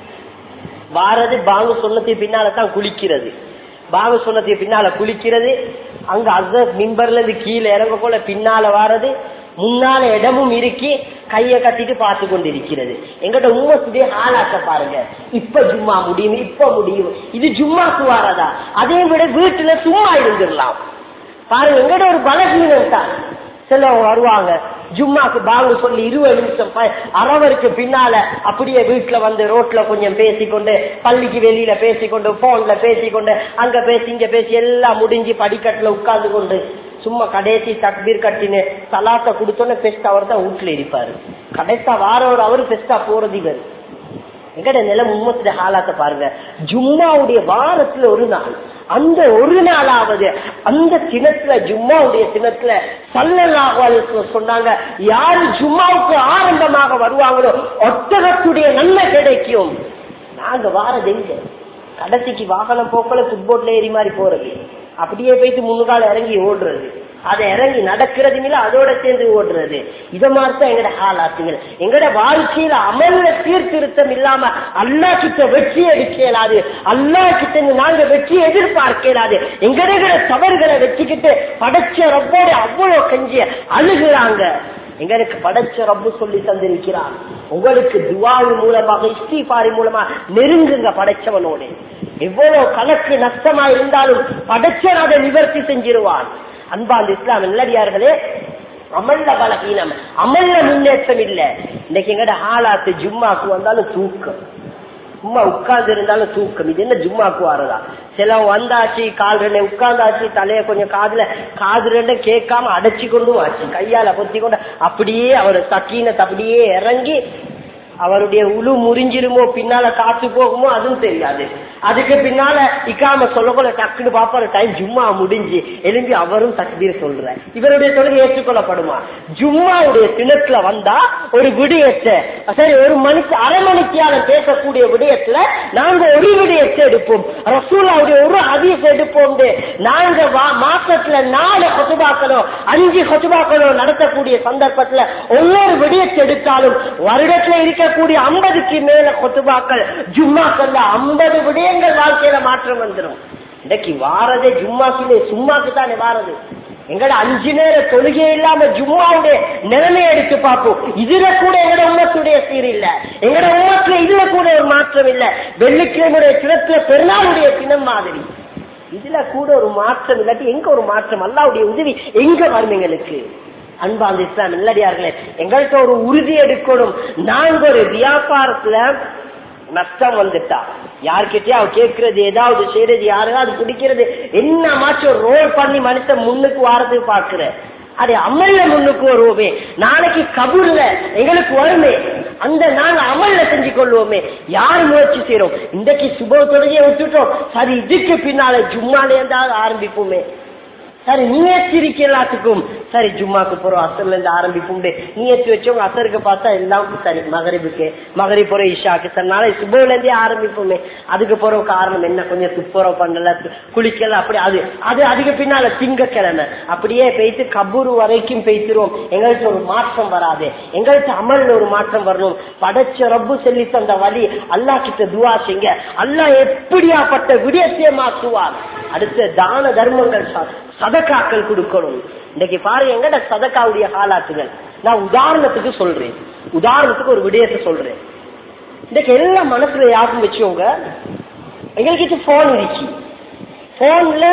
வாரது பாங்கு சொன்னதுக்கு பின்னாலதான் குளிக்கிறது பாங்கு சொன்னதுக்கு பின்னால குளிக்கிறது அங்க அசர் மின்பர்ல இருந்து கீழே இறங்க போல பின்னால வாரது முன்னால இடமும் இருக்கி கைய கட்டிட்டு பார்த்து கொண்டிருக்கிறது எங்கிட்ட உண்மத்துடைய ஆளாக்க பாருங்க இப்ப ஜும்மா முடியும் இப்ப முடியும் இது ஜும்மாக்கு வாரதா அதே விட வீட்டுல சும்மா இருந்துடலாம் பாருங்க எங்கிட்ட ஒரு பலகீனம் தான் சிலவங்க வருவாங்க ஜும்மாக்கு பாங்கு சொல்லி இருபது நிமிஷம் ப- அரவருக்கு பின்னால அப்படியே வீட்டுல வந்து ரோட்ல கொஞ்சம் பேசிக்கொண்டு பள்ளிக்கு வெளியில பேசிக்கொண்டு போன்ல பேசிக்கொண்டு அங்க பேசி இங்க பேசி எல்லாம் முடிஞ்சு படிக்கட்டுல உட்கார்ந்து கொண்டு சும்மா கடைசி தக்பீர் கட்டின்னு சலாத்தை கொடுத்தோன்னே பெஸ்ட் அவர் தான் வீட்டுல இருப்பாரு கடைசா வாரோட அவரு பெஸ்டா போறது இவர் எங்கட நிலம் உம்மத்துல ஹாலாத்த பாருங்க ஜும்மாவுடைய வாரத்துல ஒரு நாள் அந்த ஒரு நாளாவது அந்த தினத்துல ஜும்மாவுடைய தினத்துல சல்லல்லாஹு சொன்னாங்க யாரு ஜும்மாவுக்கு ஆரம்பமாக வருவாங்களோ ஒட்டகத்துடைய நன்மை கிடைக்கும் நாங்க வாரது எங்க கடைசிக்கு வாகனம் போக்கல ஃபுட்போர்ட்ல ஏறி மாதிரி போறது அப்படியே போயிட்டு முன்னுகால இறங்கி ஓடுறது அதை இறங்கி நடக்கிறது இல்ல அதோட சேர்ந்து ஓடுறது இத மாதிரி தான் எங்கட ஹாலாத்துங்கள் எங்கட வாழ்க்கையில அமல்ல சீர்திருத்தம் இல்லாம அல்லா கிட்ட வெற்றி அடிக்க இயலாது அல்லா கிட்ட இருந்து நாங்க வெற்றி எதிர்பார்க்க இயலாது எங்கட தவறுகளை வச்சுக்கிட்டு படைச்ச ரப்போட அவ்வளவு கஞ்சி அழுகுறாங்க எங்களுக்கு படைச்ச ரப்பு சொல்லி தந்திருக்கிறான் உங்களுக்கு துவாவி மூலமாக இஸ்திபாரி மூலமா நெருங்குங்க படைச்சவனோடு எவ்வளவு கணக்கு நஷ்டமா இருந்தாலும் படைச்சவன் அதை நிவர்த்தி செஞ்சிருவான் அன்பாந்த இஸ்லாம் நல்லடியார்களே அமல்ல பலகீனம் அமல்ல முன்னேற்றம் இல்ல இன்னைக்கு எங்கட ஆளாத்து ஜும்மாக்கு வந்தாலும் தூக்கம் சும்மா உட்கார்ந்து இருந்தாலும் தூக்கம் இது என்ன ஜும்மாக்கு வரதா சில வந்தாச்சு கால் ரெண்டு உட்கார்ந்தாச்சு தலைய கொஞ்சம் காதுல காது ரெண்டும் கேட்காம அடைச்சு கொண்டும் ஆச்சு கையால பொத்தி கொண்டு அப்படியே அவர் சக்கீனத்தை அப்படியே இறங்கி அவருடைய உழு முறிஞ்சிருமோ பின்னால காத்து போகுமோ அதுவும் தெரியாது அதுக்கு பின்னால இக்காம சொல்லக்கூட டக்குன்னு பாப்பாரு டைம் ஜும்மா முடிஞ்சு எழும்பி அவரும் தக்பீர் சொல்ற இவருடைய தொழில் ஏற்றுக்கொள்ளப்படுமா ஜும்மாவுடைய தினத்துல வந்தா ஒரு விடயத்தை சரி ஒரு மணிக்கு அரை மணிக்கால பேசக்கூடிய விடயத்துல நாங்க ஒரு விடயத்தை எடுப்போம் ரசூலாவுடைய ஒரு ஹதீஸ் எடுப்போம் நாங்க வா- மாசத்துல நாலு கொசுபாக்களோ அஞ்சு கொசுபாக்களோ நடத்தக்கூடிய சந்தர்ப்பத்துல ஒவ்வொரு விடயத்தை எடுத்தாலும் வருடத்துல இருக்கக்கூடிய ஐம்பதுக்கு மேல கொத்துபாக்கள் ஜும்மாக்கள்ல ஐம்பது விடயங்கள் வாழ்க்கையில மாற்றம் வந்துடும் இன்னைக்கு வாரதே ஜும்மாக்கிலே சும்மாக்கு தானே வாரது எங்கட அஞ்சு நேர தொழுகை இல்லாம ஜும்மாவுடைய நிலைமையை எடுத்து பார்ப்போம் இதுல கூட எங்கட உம்மத்துடைய சீர் இல்ல எங்கட உம்மத்துல இதுல கூட ஒரு மாற்றம் இல்ல வெள்ளிக்கிழமையுடைய தினத்துல பெருநாளுடைய தினம் மாதிரி இதுல கூட ஒரு மாற்றம் இல்லாட்டி எங்க ஒரு மாற்றம் அல்லாவுடைய உதவி எங்க வரும் எங்களுக்கு அன்பாந்த இஸ்லாம் இல்லடியார்களே எங்கள்கிட்ட ஒரு உறுதி எடுக்கணும் நாங்க ஒரு வியாபாரத்துல நஷ்டம் வந்துட்டா யார்கிட்டயும் அவ கேட்கறது ஏதாவது செய்யறது யாராவது பிடிக்கிறது என்ன மாச்சும் ரோல் பண்ணி மனுஷன் முன்னுக்கு வாரதுக்கு பாக்குற அது அமல்ல முன்னுக்கு வருவோமே நாளைக்கு கபூர்ல எங்களுக்கு வருமே அந்த நாங்க அமல்ல செஞ்சு கொள்வோமே யார் முயற்சி செய்யறோம் இன்றைக்கு சுப தொழுகையை விட்டுட்டோம் சரி இதுக்கு பின்னால ஜும்மால இருந்தாவது ஆரம்பிப்போமே சரி நீயத்து இருக்கு எல்லாத்துக்கும் சரி ஜும்மாக்கு போறோம் அசர்ல இருந்து ஆரம்பிப்போம் நீயத்து வச்சவங்க அசருக்கு பார்த்தா எல்லாம் சரி மகரிபுக்கு மகரி போற இஷாக்கு சரி நாளை சுபோல இருந்தே ஆரம்பிப்போமே அதுக்கு போற காரணம் என்ன கொஞ்சம் துப்புரம் பண்ணல து- குளிக்கல அப்படி அது அது அதுக்கு பின்னால திங்கக்கிழமை அப்படியே பெய்த்து கபூர் வரைக்கும் பெய்த்துருவோம் எங்களுக்கு ஒரு மாற்றம் வராது எங்களுக்கு அமல்ல ஒரு மாற்றம் வரணும் படைச்ச ரப்பு சொல்லி தந்த வழி அல்லா கிட்ட துவா செய்ங்க அல்லாஹ் எப்படியாப்பட்ட விடயத்தை மாற்றுவார் அடுத்த தான தர்மங்கள் ச- சதக்காக்கள் கொடுக்கணும் இன்னைக்கு பாருங்க எங்கட சதக்காவுடைய ஹாலாத்துகள் நான் உதாரணத்துக்கு சொல்றேன் உதாரணத்துக்கு ஒரு விடயத்தை சொல்றேன் இன்னைக்கு எல்லாம் மனசுல யாருக்கும் வச்சுக்கோங்க எங்களுக்கு போன் இருக்கு போன்ல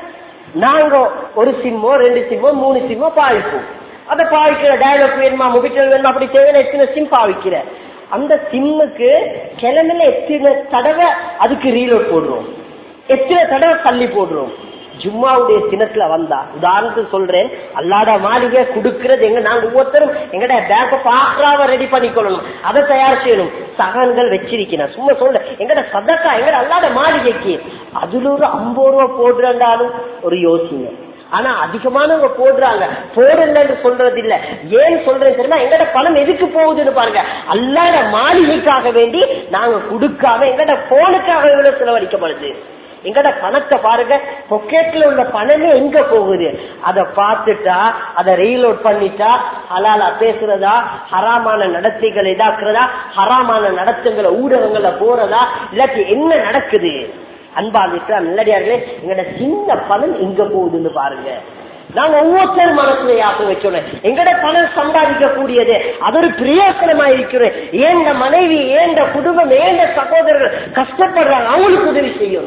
நாங்க ஒரு சிம்மோ ரெண்டு சிம்மோ மூணு சிம்மோ பாவிப்போம் அதை பாவிக்கிற டயலாக் வேணுமா மொபிட்டல் வேணுமா அப்படி தேவையான எத்தனை சிம் பாவிக்கிற அந்த சிம்முக்கு கிழமையில எத்தனை தடவை அதுக்கு ரீலோட் போடுறோம் எத்தனை தடவை தள்ளி போடுறோம் ஜும்மாவுடைய தினத்துல வந்தா உதாரணத்துக்கு சொல்றேன் அல்லாத மாளிகை கொடுக்கறது எங்க நாங்க ஒவ்வொருத்தரும் எங்கட பேங்க பாக்குறாவ ரெடி பண்ணிக்கொள்ளணும் அதை தயார் செய்யணும் சகன்கள் வச்சிருக்கணும் சும்மா சொல்ல எங்கட சதக்கா எங்கட அல்லாத மாளிகைக்கு அதுல ஒரு ஐம்பது ரூபா போடுறாலும் ஒரு யோசனை ஆனா அதிகமானவங்க போடுறாங்க போடலன்னு சொல்றது இல்ல ஏன் சொல்றேன் தெரியுமா எங்கட பணம் எதுக்கு போகுதுன்னு பாருங்க அல்லாத மாளிகைக்காக வேண்டி நாங்க கொடுக்காம எங்கட போனுக்காக இவ்வளவு செலவழிக்கப்படுது எங்கட பணத்தை பாருங்க பொக்கெட்ல உள்ள பணமே எங்க போகுது அத பார்த்துட்டா அதை ரீலோட் பண்ணிட்டா ஹலாலா பேசுறதா ஹராமான நடத்தைகளை இதாக்குறதா ஹராமான நடத்துங்களை ஊடகங்கள்ல போறதா இல்லாட்டி என்ன நடக்குது அன்பால் இஸ்லாம் நல்லடியார்களே எங்கட சின்ன பணம் எங்க போகுதுன்னு பாருங்க நாங்க ஒவ்வொருத்தரும் மனசுல யாசம் வச்சோம் எங்கட பணம் சம்பாதிக்க கூடியது அது ஒரு பிரயோசனமா இருக்கிறது ஏண்ட மனைவி ஏண்ட குடும்பம் ஏண்ட சகோதரர்கள் கஷ்டப்படுறாங்க அவங்களுக்கு உதவி செய்யணும்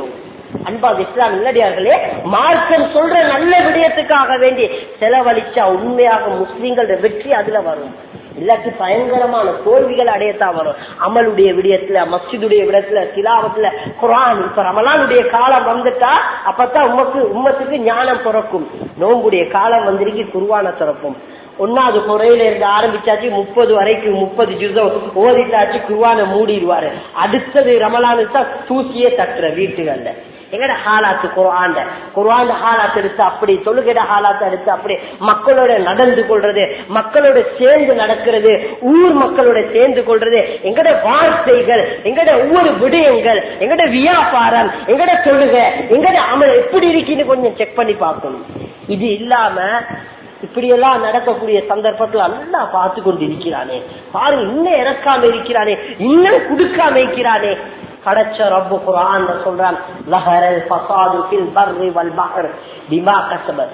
அன்பாது இஸ்லாம் இல்லடியார்களே மார்க்கம் சொல்ற நல்ல விடயத்துக்காக வேண்டி செலவழிச்சா உண்மையாக முஸ்லிம்களோட வெற்றி அதுல வரும் இல்லாட்டி பயங்கரமான தோல்விகள் அடையத்தான் வரும் அமலுடைய விடயத்துல மஸ்ஜிதுடைய விடத்துல திலாவத்துல குரான் இப்ப ரமலானுடைய காலம் வந்துட்டா அப்பதான் உமக்கு உம்மத்துக்கு ஞானம் பிறக்கும் நோம்புடைய காலம் வந்திருக்கு குருவான திறப்பும் ஒன்னாவது குறையில இருந்து ஆரம்பிச்சாச்சு முப்பது வரைக்கும் முப்பது ஜுசம் ஓதிட்டாச்சு குருவான மூடிடுவாரு அடுத்தது ரமலானுக்கு தான் தூக்கியே தட்டுற வீட்டுகள்ல எங்கட ஹாலாத்து குர்ஆன்ல குர்ஆன் ஹாலாத் எடுத்து அப்படி தொழுகிட ஹாலாத் எடுத்து அப்படி மக்களோட நடந்து கொள்றது மக்களோட சேர்ந்து நடக்கிறது ஊர் மக்களோட சேர்ந்து கொள்றது எங்கட வார்த்தைகள் எங்கட ஒவ்வொரு விடயங்கள் எங்கட வியாபாரம் எங்கட தொழுகை எங்கட அமல் எப்படி இருக்குன்னு கொஞ்சம் செக் பண்ணி பார்க்கணும் இது இல்லாம இப்படி எல்லாம் நடக்கக்கூடிய சந்தர்ப்பத்துல நல்லா பார்த்து கொண்டு இருக்கிறானே பாருங்க இன்னும் இறக்காம இருக்கிறானே இன்னும் குடுக்காம இருக்கிறானே படைச்ச ரப்பு குரான் சொல்றான் லஹரல் ஃபசாது ஃபில் பர்ரி வல் பஹர் பிமா கஸபத்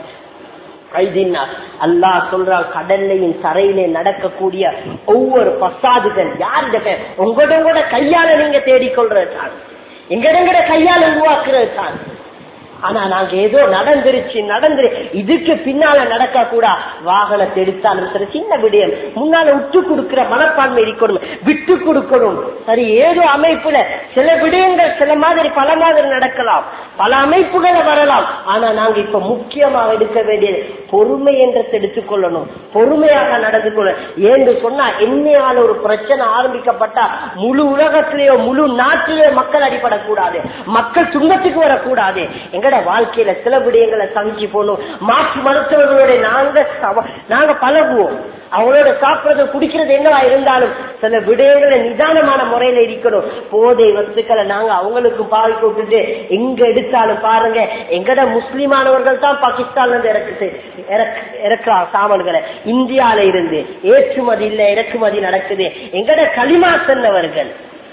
அல்லாஹ் சொல்றான் கடல்லையும் தரையிலே நடக்கக்கூடிய ஒவ்வொரு பசாதுகள் யாருடைய உங்களோட கூட கையால நீங்க தேடிக்கொள்றது தான் எங்கட கையால உருவாக்குறது தான் ஆனா நாங்க ஏதோ நடந்துருச்சு நடந்துரு இதுக்கு பின்னால நடக்க கூட வாகனத்தை எடுத்தாலும் சரி சின்ன விடயம் முன்னால விட்டு கொடுக்கிற மனப்பான்மை இருக்கணும் விட்டு கொடுக்கணும் சரி ஏதோ அமைப்புல சில விடயங்கள் சில மாதிரி பல மாதிரி நடக்கலாம் பல அமைப்புகளை வரலாம் ஆனா நாங்க இப்ப முக்கியமாக எடுக்க வேண்டியது பொறுமை என்றதை எடுத்துக்கொள்ளணும் பொறுமையாக நடந்து கொள்ள ஏன்னு சொன்னா என்னையால ஒரு பிரச்சனை ஆரம்பிக்கப்பட்டா முழு உலகத்திலேயோ முழு நாட்டிலேயோ மக்கள் அடிபடக்கூடாது மக்கள் துன்பத்துக்கு வரக்கூடாது எங்கட வாழ்க்கையில சில விடயங்களை சமைச்சு போகணும் மாற்று மருத்துவர்களோட நாங்க சவ- நாங்க பழகுவோம் அவங்களோட சாப்பிடுறது குடிக்கிறது என்னவா இருந்தாலும் சில விடயங்களை நிதானமான முறையில இருக்கணும் போதை வஸ்துக்களை நாங்க அவங்களுக்கு பாவிக்க விட்டுட்டு எங்க எடுத்தாலும் பாருங்க எங்கட முஸ்லிமானவர்கள் தான் பாகிஸ்தான்ல இருந்து இறக்கு இறக்குறா சாமான்களை இந்தியால இருந்து ஏற்றுமதி இல்ல இறக்குமதி நடக்குது எங்கட களிமா சென்றவர்கள்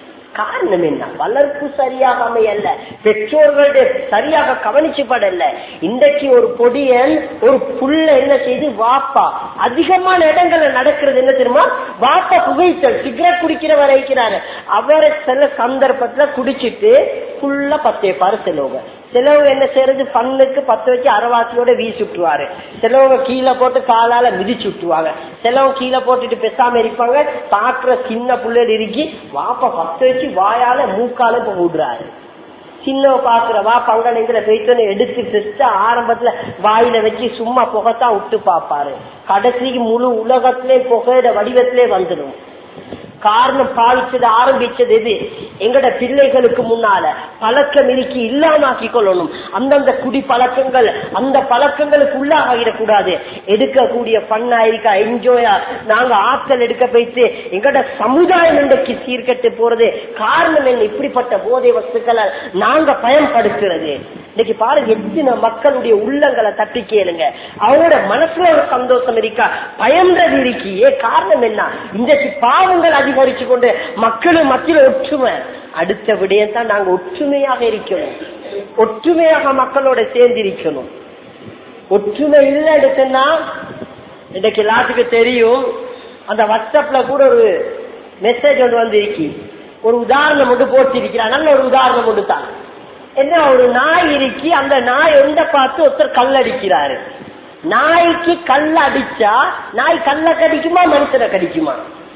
காரணம் என்ன வளர்ப்பு சரியாக அமையல்ல பெற்றோர்களுடைய சரியாக கவனிச்சுப்படல இன்றைக்கு ஒரு பொடியன் ஒரு புள்ள என்ன செய்து வாப்பா அதிகமான இடங்கள்ல நடக்கிறது என்ன தெரியுமா வாப்பா புகைத்தல் சிகரெட் குடிக்கிறவர் வைக்கிறாரு அவரை சில சந்தர்ப்பத்துல குடிச்சிட்டு ஃபுல்லா பத்தே பாரு செலவுங்க சிலவங்க என்ன செய்யறது பண்ணுக்கு பத்து வச்சு அரவாசியோட வீசி விட்டுருவாரு சிலவங்க கீழே போட்டு காலால மிதிச்சு விட்டுருவாங்க சிலவங்க கீழே போட்டுட்டு பெசாம இருப்பாங்க பாக்குற சின்ன புள்ளைகள் இருக்கி வாப்ப பத்து வச்சு வாயால மூக்கால இப்ப விடுறாரு சின்ன பாக்குற வா பங்களில போயிட்டு எடுத்து டெஸ்ட் ஆரம்பத்துல வாயில வச்சு சும்மா புகைத்தான் விட்டு பாப்பாரு கடைசிக்கு முழு உலகத்திலே புகையிட வடிவத்திலே வந்துடும் காரணம் பாவிச்சது ஆரம்பிச்சது எது எங்கட பிள்ளைகளுக்கு முன்னால பழக்கம் இருக்கி இல்லாமக்கி கொள்ளணும் அந்தந்த குடி பழக்கங்கள் அந்த பழக்கங்களுக்கு உள்ளாகிடக்கூடாது எடுக்கக்கூடிய பண்ணா இருக்கா என்ஜோயா நாங்க ஆட்கள் எடுக்க போயிட்டு எங்கட சமுதாயம் இன்றைக்கு சீர்கட்டு போறது காரணம் என்ன இப்படிப்பட்ட போதை வஸ்துக்களை நாங்க பயன்படுத்துறது இன்னைக்கு பாருங்க எத்தனை மக்களுடைய உள்ளங்களை தட்டி கேளுங்க அவங்களோட மனசுல ஒரு சந்தோஷம் இருக்கா பயன்றது இருக்கியே காரணம் என்ன இன்றைக்கு பாவங்கள் அதிகரிச்சு கொண்டு மக்களும் மத்தியில ஒற்றுமை அடுத்த விடயம் தான் நாங்க ஒற்றுமையாக இருக்கணும் ஒற்றுமையாக மக்களோட சேர்ந்து இருக்கணும் ஒற்றுமை இல்லைன்னு சொன்னா இன்னைக்கு எல்லாத்துக்கு தெரியும் அந்த வாட்ஸ்அப்ல கூட ஒரு மெசேஜ் ஒன்று வந்திருக்கு ஒரு உதாரணம் மட்டும் போட்டிருக்கிறான் நல்ல ஒரு உதாரணம் மட்டும் தான் என்ன ஒரு நாய் இருக்கி அந்த நாய் எந்த பார்த்து ஒருத்தர் கல் அடிக்கிறாரு நாய்க்கு கல் அடிச்சா நாய் கல்ல கடிக்குமா மனுஷனை கடிக்குமா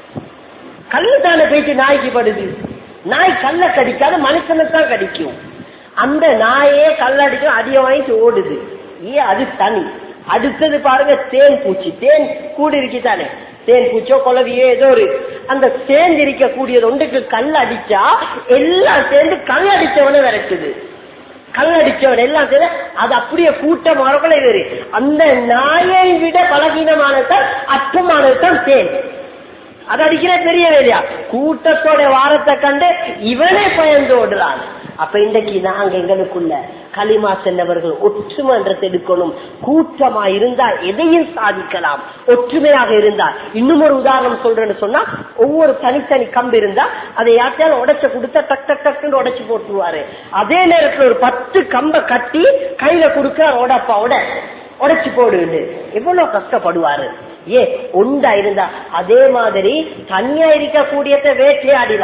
கல்லு தானே போயிட்டு நாய்க்கு படுது நாய் கல்ல கடிக்காத மனுஷனை தான் கடிக்கும் அந்த நாயே கல்ல அடிக்கும் அடிய வாங்கிட்டு ஓடுது ஏன் அது தனி அடுத்தது பாருங்க தேன் பூச்சி தேன் கூடி இருக்குதானே தேன் பூச்சோ குளவியோ ஏதோ ஒரு அந்த சேர்ந்து இருக்கக்கூடியது ஒன்றுக்கு கல் அடிச்சா எல்லாம் சேர்ந்து கல் அடிச்சவனை விரட்டுது கல் அடிச்சவன் எல்லாம் சேர்ந்து அது அப்படியே கூட்டம் மரங்களை வேறு அந்த நாயை விட பலகீனமானதான் அற்பமானதுதான் தேன் அது அடிக்கிற பெரிய வேலையா கூட்டத்தோட வாரத்தை கண்டு இவனே பயந்து ஓடுறான் அப்ப இன்றைக்கு நாங்க எங்களுக்குள்ள களிமா சென்றவர்கள் ஒற்றுமைன்றதை எடுக்கணும் கூட்டமா இருந்தா எதையும் சாதிக்கலாம் ஒற்றுமையாக இருந்தா இன்னும் ஒரு உதாரணம் சொல்றேன்னு சொன்னா ஒவ்வொரு தனித்தனி கம்பு இருந்தா அதை யார்த்தையாலும் உடைச்சு கொடுத்தா டக் டக் டக்குன்னு உடைச்சு போட்டுருவாரு அதே நேரத்துல ஒரு பத்து கம்பை கட்டி கையில கொடுக்க உடப்பா உட உடைச்சு போடுது எவ்வளவு கஷ்டப்படுவாரு ஏ உண்டா இருந்தா அதே மாதிரி தனியா இருக்கக்கூடியத வேட்டையாடிலாம்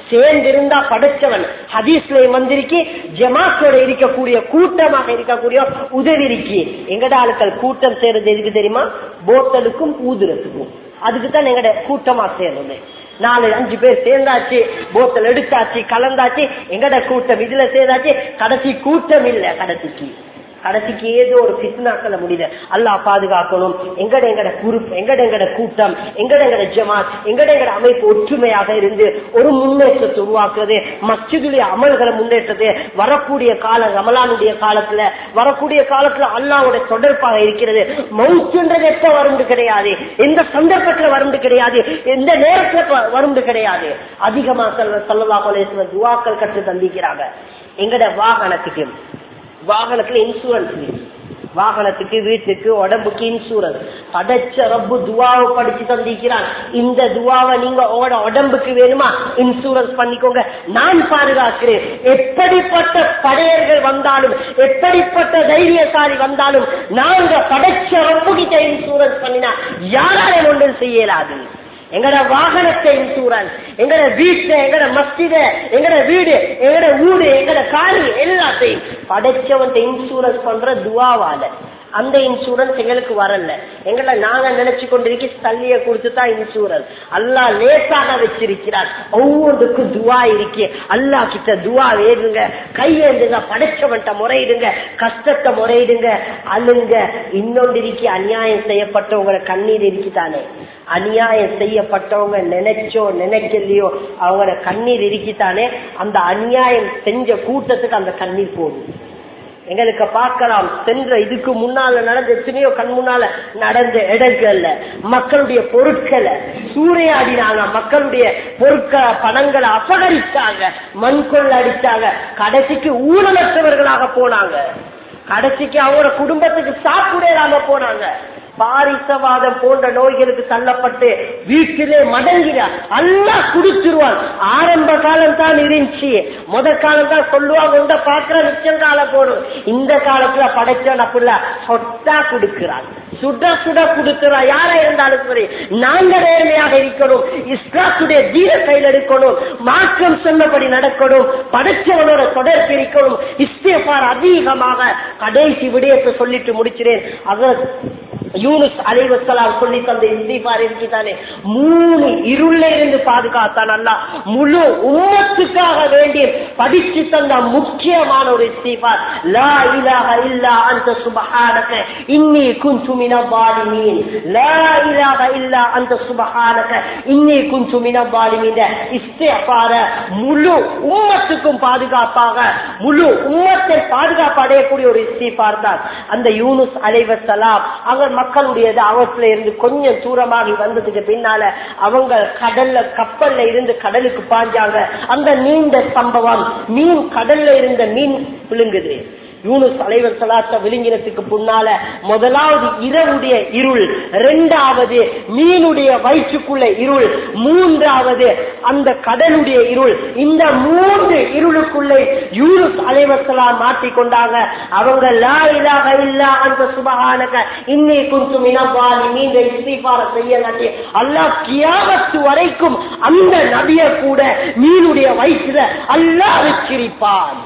சேர்ந்திருந்தா படைச்சவன் ஹதீஸ்ல வந்திருக்கி ஜமாத்தோட இருக்கக்கூடிய கூட்டமாக இருக்கக்கூடிய உதவி இருக்கி எங்கட ஆளுக்கள் கூட்டம் சேர்றது எதுக்கு தெரியுமா போத்தலுக்கும் ஊதுறதுக்கும் அதுக்கு தான் எங்கட கூட்டமா சேர்றது நாலு அஞ்சு பேர் சேர்ந்தாச்சு போத்தல் எடுத்தாச்சு கலந்தாச்சு எங்கட கூட்டம் இதுல சேர்ந்தாச்சு கடைசி கூட்டம் இல்ல கடைசிக்கு கடைசிக்கு ஏதோ ஒரு பித்னாக்களை முடியுது அல்லாஹ் பாதுகாக்கணும் எங்கட எங்கட குரூப் எங்கட எங்கட கூட்டம் எங்கட எங்கட ஜமாத் எங்கட எங்கட அமைப்பு ஒற்றுமையாக இருந்து ஒரு முன்னேற்றத்தை உருவாக்குறது மச்சிதுடைய அமல்களை முன்னேற்றது வரக்கூடிய கால ரமலானுடைய காலத்துல வரக்கூடிய காலத்துல அல்லாவோட தொடர்பாக இருக்கிறது மவுத்துன்றது எப்ப வரும்னு கிடையாது எந்த சந்தர்ப்பத்துல வரும்னு கிடையாது எந்த நேரத்துல வரும்னு கிடையாது அதிகமா சொல்ல சொல்லலா துவாக்கள் கற்று தந்திக்கிறாங்க எங்கட வாகனத்துக்கு வாகனத்துல இன்சூரன்ஸ் வாகனத்துக்கு வீட்டுக்கு உடம்புக்கு இன்சூரன்ஸ் படைச்ச ரப்பு துவாவை படிச்சு தந்திக்கிறான் இந்த துவாவை நீங்க உங்களோட உடம்புக்கு வேணுமா இன்சூரன்ஸ் பண்ணிக்கோங்க நான் பாதுகாக்கிறேன் எப்படிப்பட்ட படையர்கள் வந்தாலும் எப்படிப்பட்ட தைரியசாலி வந்தாலும் நாங்க படைச்ச ரப்பு கிட்ட இன்சூரன்ஸ் பண்ணினா யாராலும் ஒன்றும் செய்யலாது எங்கட வாகனத்தை இன்சூரன்ஸ் எங்கட வீட்டை எங்கட மஸ்தித எங்கட வீடு எங்கட ஊடு எங்கட காரி எல்லாத்தையும் படைச்சவன் இன்சூரன்ஸ் பண்ற துவாவால அந்த இன்சூரன்ஸ் எங்களுக்கு வரல எங்களை நாங்க நினைச்சு கொண்டிருக்க தள்ளிய கொடுத்துதான் இன்சூரன்ஸ் அல்லா லேசாக வச்சிருக்கிறார் ஒவ்வொன்றுக்கும் துவா இருக்கு அல்லா கிட்ட துவா வேடுங்க கையெழுதுங்க படைச்சவன்ட்ட முறையிடுங்க கஷ்டத்தை முறையிடுங்க அழுங்க இன்னொன்று இருக்கி அநியாயம் செய்யப்பட்டவங்கள கண்ணீர் இருக்குதானே அநியாயம் செய்யப்பட்டவங்க நினைச்சோ நினைக்கலையோ அவங்களோட கண்ணீர் இருக்கித்தானே அந்த அநியாயம் செஞ்ச கூட்டத்துக்கு அந்த கண்ணீர் போகும் எங்களுக்கு பார்க்கலாம் சென்ற இதுக்கு முன்னால நடந்த எத்தனையோ கண் முன்னால நடந்த இடங்கள்ல மக்களுடைய பொருட்களை சூறையாடினாங்க மக்களுடைய பொருட்களை பணங்களை அபகரிச்சாங்க மண் கொள்ள அடிச்சாங்க கடைசிக்கு ஊழலற்றவர்களாக போனாங்க கடைசிக்கு அவங்களோட குடும்பத்துக்கு சாப்பிடாம போனாங்க பாரிசவாதம் போன்ற நோய்களுக்கு தள்ளப்பட்டு வீட்டிலே மடங்கிறார் அல்லா குடிச்சிருவான் ஆரம்ப காலம் தான் இருந்துச்சு முத காலம் தான் சொல்லுவாங்க உண்ட பாக்குற நிச்சயம் காலம் போடும் இந்த காலத்துல படைச்சான் அப்படில சொட்டா கொடுக்கிறான் சுட சுட கொடுக்கிறா யாரா இருந்தாலும் சரி நாங்க நேர்மையாக இருக்கணும் இஸ்லாத்துடைய தீர கையில் எடுக்கணும் மாற்றம் சொன்னபடி நடக்கணும் படைச்சவனோட தொடர்பு இருக்கணும் இஸ்தேபார் அதிகமாக கடைசி விடயத்தை சொல்லிட்டு முடிக்கிறேன் அவர் யூனுஸ் அலைவசலாம் சொல்லி தந்த இந்திபார் இருக்கிதானே மூணு இருள இருந்து பாதுகாத்தான் அல்ல முழு உம்மத்துக்காக வேண்டி படிச்சு தந்த முக்கியமான ஒரு இஸ்திபார் லா இலாஹ இல்லா அந்த சுபஹானக இன்னி குந்து மின பாலிமீன் லா இலாஹ இல்லா அந்த சுபஹானக இன்னி குந்து மின பாலிமீன் இஸ்திபார முழு உம்மத்துக்கும் பாதுகாப்பாக முழு உம்மத்தை பாதுகாப்பு அடையக்கூடிய ஒரு இஸ்திபார் தான் அந்த யூனுஸ் அலைவசலாம் அவர் மக்களுடைய அவத்துல இருந்து கொஞ்சம் தூரமாகி வந்ததுக்கு பின்னால அவங்க கடல்ல கப்பல்ல இருந்து கடலுக்கு பாஞ்சாங்க அந்த நீண்ட சம்பவம் மீன் கடல்ல இருந்த மீன் விழுங்குது யூனுஸ் அலைவர் சலாத்த விழுங்கினத்துக்கு முன்னால முதலாவது இரவுடைய இருள் இரண்டாவது மீனுடைய வயிற்றுக்குள்ள இருள் மூன்றாவது அந்த கடலுடைய இருள் இந்த மூன்று இருளுக்குள்ளே யூனுஸ் அலைவசலாம் மாட்டிக்கொண்டாங்க அவங்க லா இலாக இல்லா அந்த சுபகானக இன்னை குந்தும் இனபாலி மீண்ட இஸ்திபார செய்யலாட்டி அல்லாஹ் கியாமத்து வரைக்கும் அந்த நபிய கூட மீனுடைய வயிற்றுல அல்லாஹ் வச்சிருப்பான்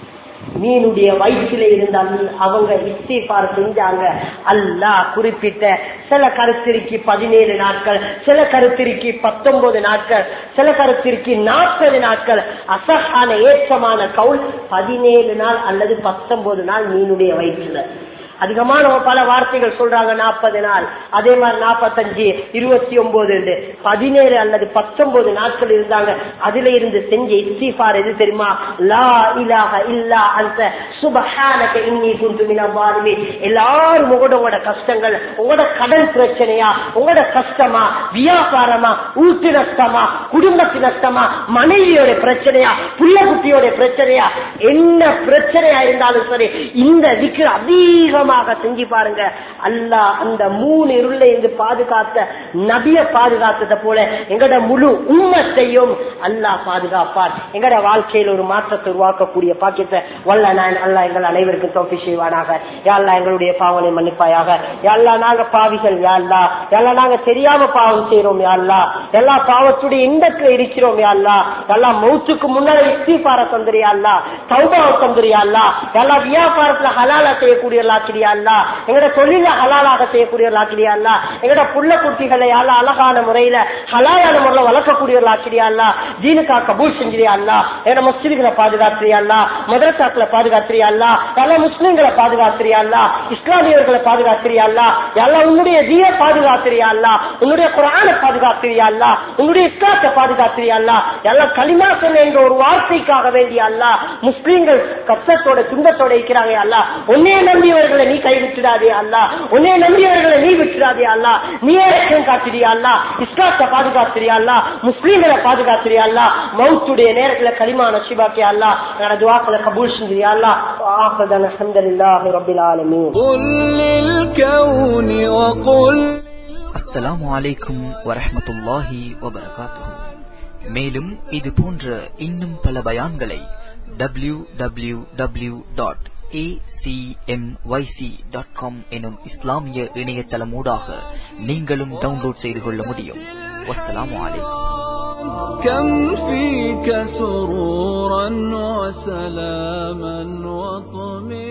மீனுடைய வயிற்றில இருந்த அவங்க இஸ்திபார் செஞ்சாங்க அல்லாஹ் குறிப்பிட்ட சில கருத்திற்கு பதினேழு நாட்கள் சில கருத்திற்கு பத்தொன்பது நாட்கள் சில கருத்திற்கு நாற்பது நாட்கள் அசகான ஏற்றமான கவுல் பதினேழு நாள் அல்லது பத்தொன்பது நாள் மீனுடைய வயிற்றுல அதிகமான பல வார்த்தைகள் சொல்றாங்க நாற்பது நாள் அதே மாதிரி நாற்பத்தஞ்சு இருபத்தி ஒன்பது பதினேழு அல்லது பத்தொன்பது நாட்கள் இருந்தாங்க அதுல இருந்து செஞ்ச இஸ்திஃபார் எது தெரியுமா லா இலாக இல்லா அந்த சுபஹானக இன்னி குந்து மினபாலுமே எல்லாரும் உங்களோட உங்களோட கஷ்டங்கள் உங்களோட கடன் பிரச்சனையா உங்களோட கஷ்டமா வியாபாரமா ஊட்டு நஷ்டமா குடும்பத்து நஷ்டமா மனைவியோட பிரச்சனையா புள்ள குட்டியோட பிரச்சனையா என்ன பிரச்சனையா இருந்தாலும் சரி இந்த திக்கு அதிகம் அதிகமாக செஞ்சு பாருங்க அல்லா அந்த மூணு இருள இருந்து பாதுகாத்த நபிய பாதுகாத்ததை போல எங்கட முழு உண்மத்தையும் அல்லாஹ் பாதுகாப்பார் எங்கட வாழ்க்கையில் ஒரு மாற்றத்தை உருவாக்கக்கூடிய பாக்கியத்தை வல்ல நான் அல்லாஹ் எங்கள் அனைவருக்கும் தோப்பி செய்வானாக யாழ்லா எங்களுடைய பாவனை மன்னிப்பாயாக யாழ்லா நாங்க பாவிகள் யாழ்லா யாழ்லா நாங்க தெரியாம பாவம் செய்யறோம் யாழ்லா எல்லா பாவத்துடைய இண்டத்துல இருக்கிறோம் யாழ்லா எல்லா மௌத்துக்கு முன்னாடி இஸ்திஃபார தந்திரியாள்லா சௌபாவை தந்திரியாள்லா எல்லா வியாபாரத்துல ஹலாலா செய்யக்கூடியவர்களாக்கிறியாள்லா எங்கட தொழில ஹலாலாக செய்யக்கூடியவர்களாக்கிறியாள்லா எங்கட புள்ள குட்டிகளை யாழ்லா அழகான முறையில ஹலாலான முறையில வளர்க்கக்கூடியவர்களாக்கிறியாள்லா ஜீனுக்கா கபூல் செஞ்சிரியாள்லா எங்கட மஸ்ஜிதுகளை பாதுகாத்திரியாள்லா மதரசாக்களை பாதுகாத்திரியாள்லா எல்லா முஸ்லிம்களை பாதுகாத்திரியாள்லா இஸ்லாமியர்களை பாதுகாத்திரியாள்லா எல்லா உன்னுடைய தீய பாதுகாத்திரியாள்லா உன்னுடைய குரான பாதுகாத்திரியாள்லா உன்னுடைய இஸ்லாத்தை பாதுகாத்திரியாள்லா எல்லாம் களிமா சொன்ன என்ற ஒரு வார்த்தைக்காக வேண்டிய அல்லா முஸ்லீம்கள் கஷ்டத்தோட துன்பத்தோட இருக்கிறாங்க அல்லா உன்னைய நம்பியவர்களை நீ கைவிட்டுடாதே அல்லா உன்னைய நம்பியவர்களை நீ விட்டுடாதே அல்லா நீ இறக்கம் காத்திரியா அல்லா இஸ்லாத்தை பாதுகாத்திரியா அல்லா முஸ்லீம்களை பாதுகாத்திரியா அல்லா மவுத்துடைய நேரத்துல களிமா நசிபாக்கே அல்லா என்னோட துவாக்களை கபூல் செஞ்சிரியா அல்லா ஆஹதன் அல்ஹம்துலில்லாஹி ரப்பில் ஆலமீன் قل للكون وقل அஸ்ஸலாமு அலைக்கும் வரஹ்மத்துல்லாஹி வபரகாத்துஹு மேலும் இது போன்ற இன்னும் பல பயான்களை W W W dot dot com எனும் இஸ்லாமிய இணையதளமூடாக நீங்களும் டவுன்லோட் செய்து கொள்ள முடியும் வஸ்ஸலாமு அலைக்கும் كم فيك سرورا وسلاما وطمئنا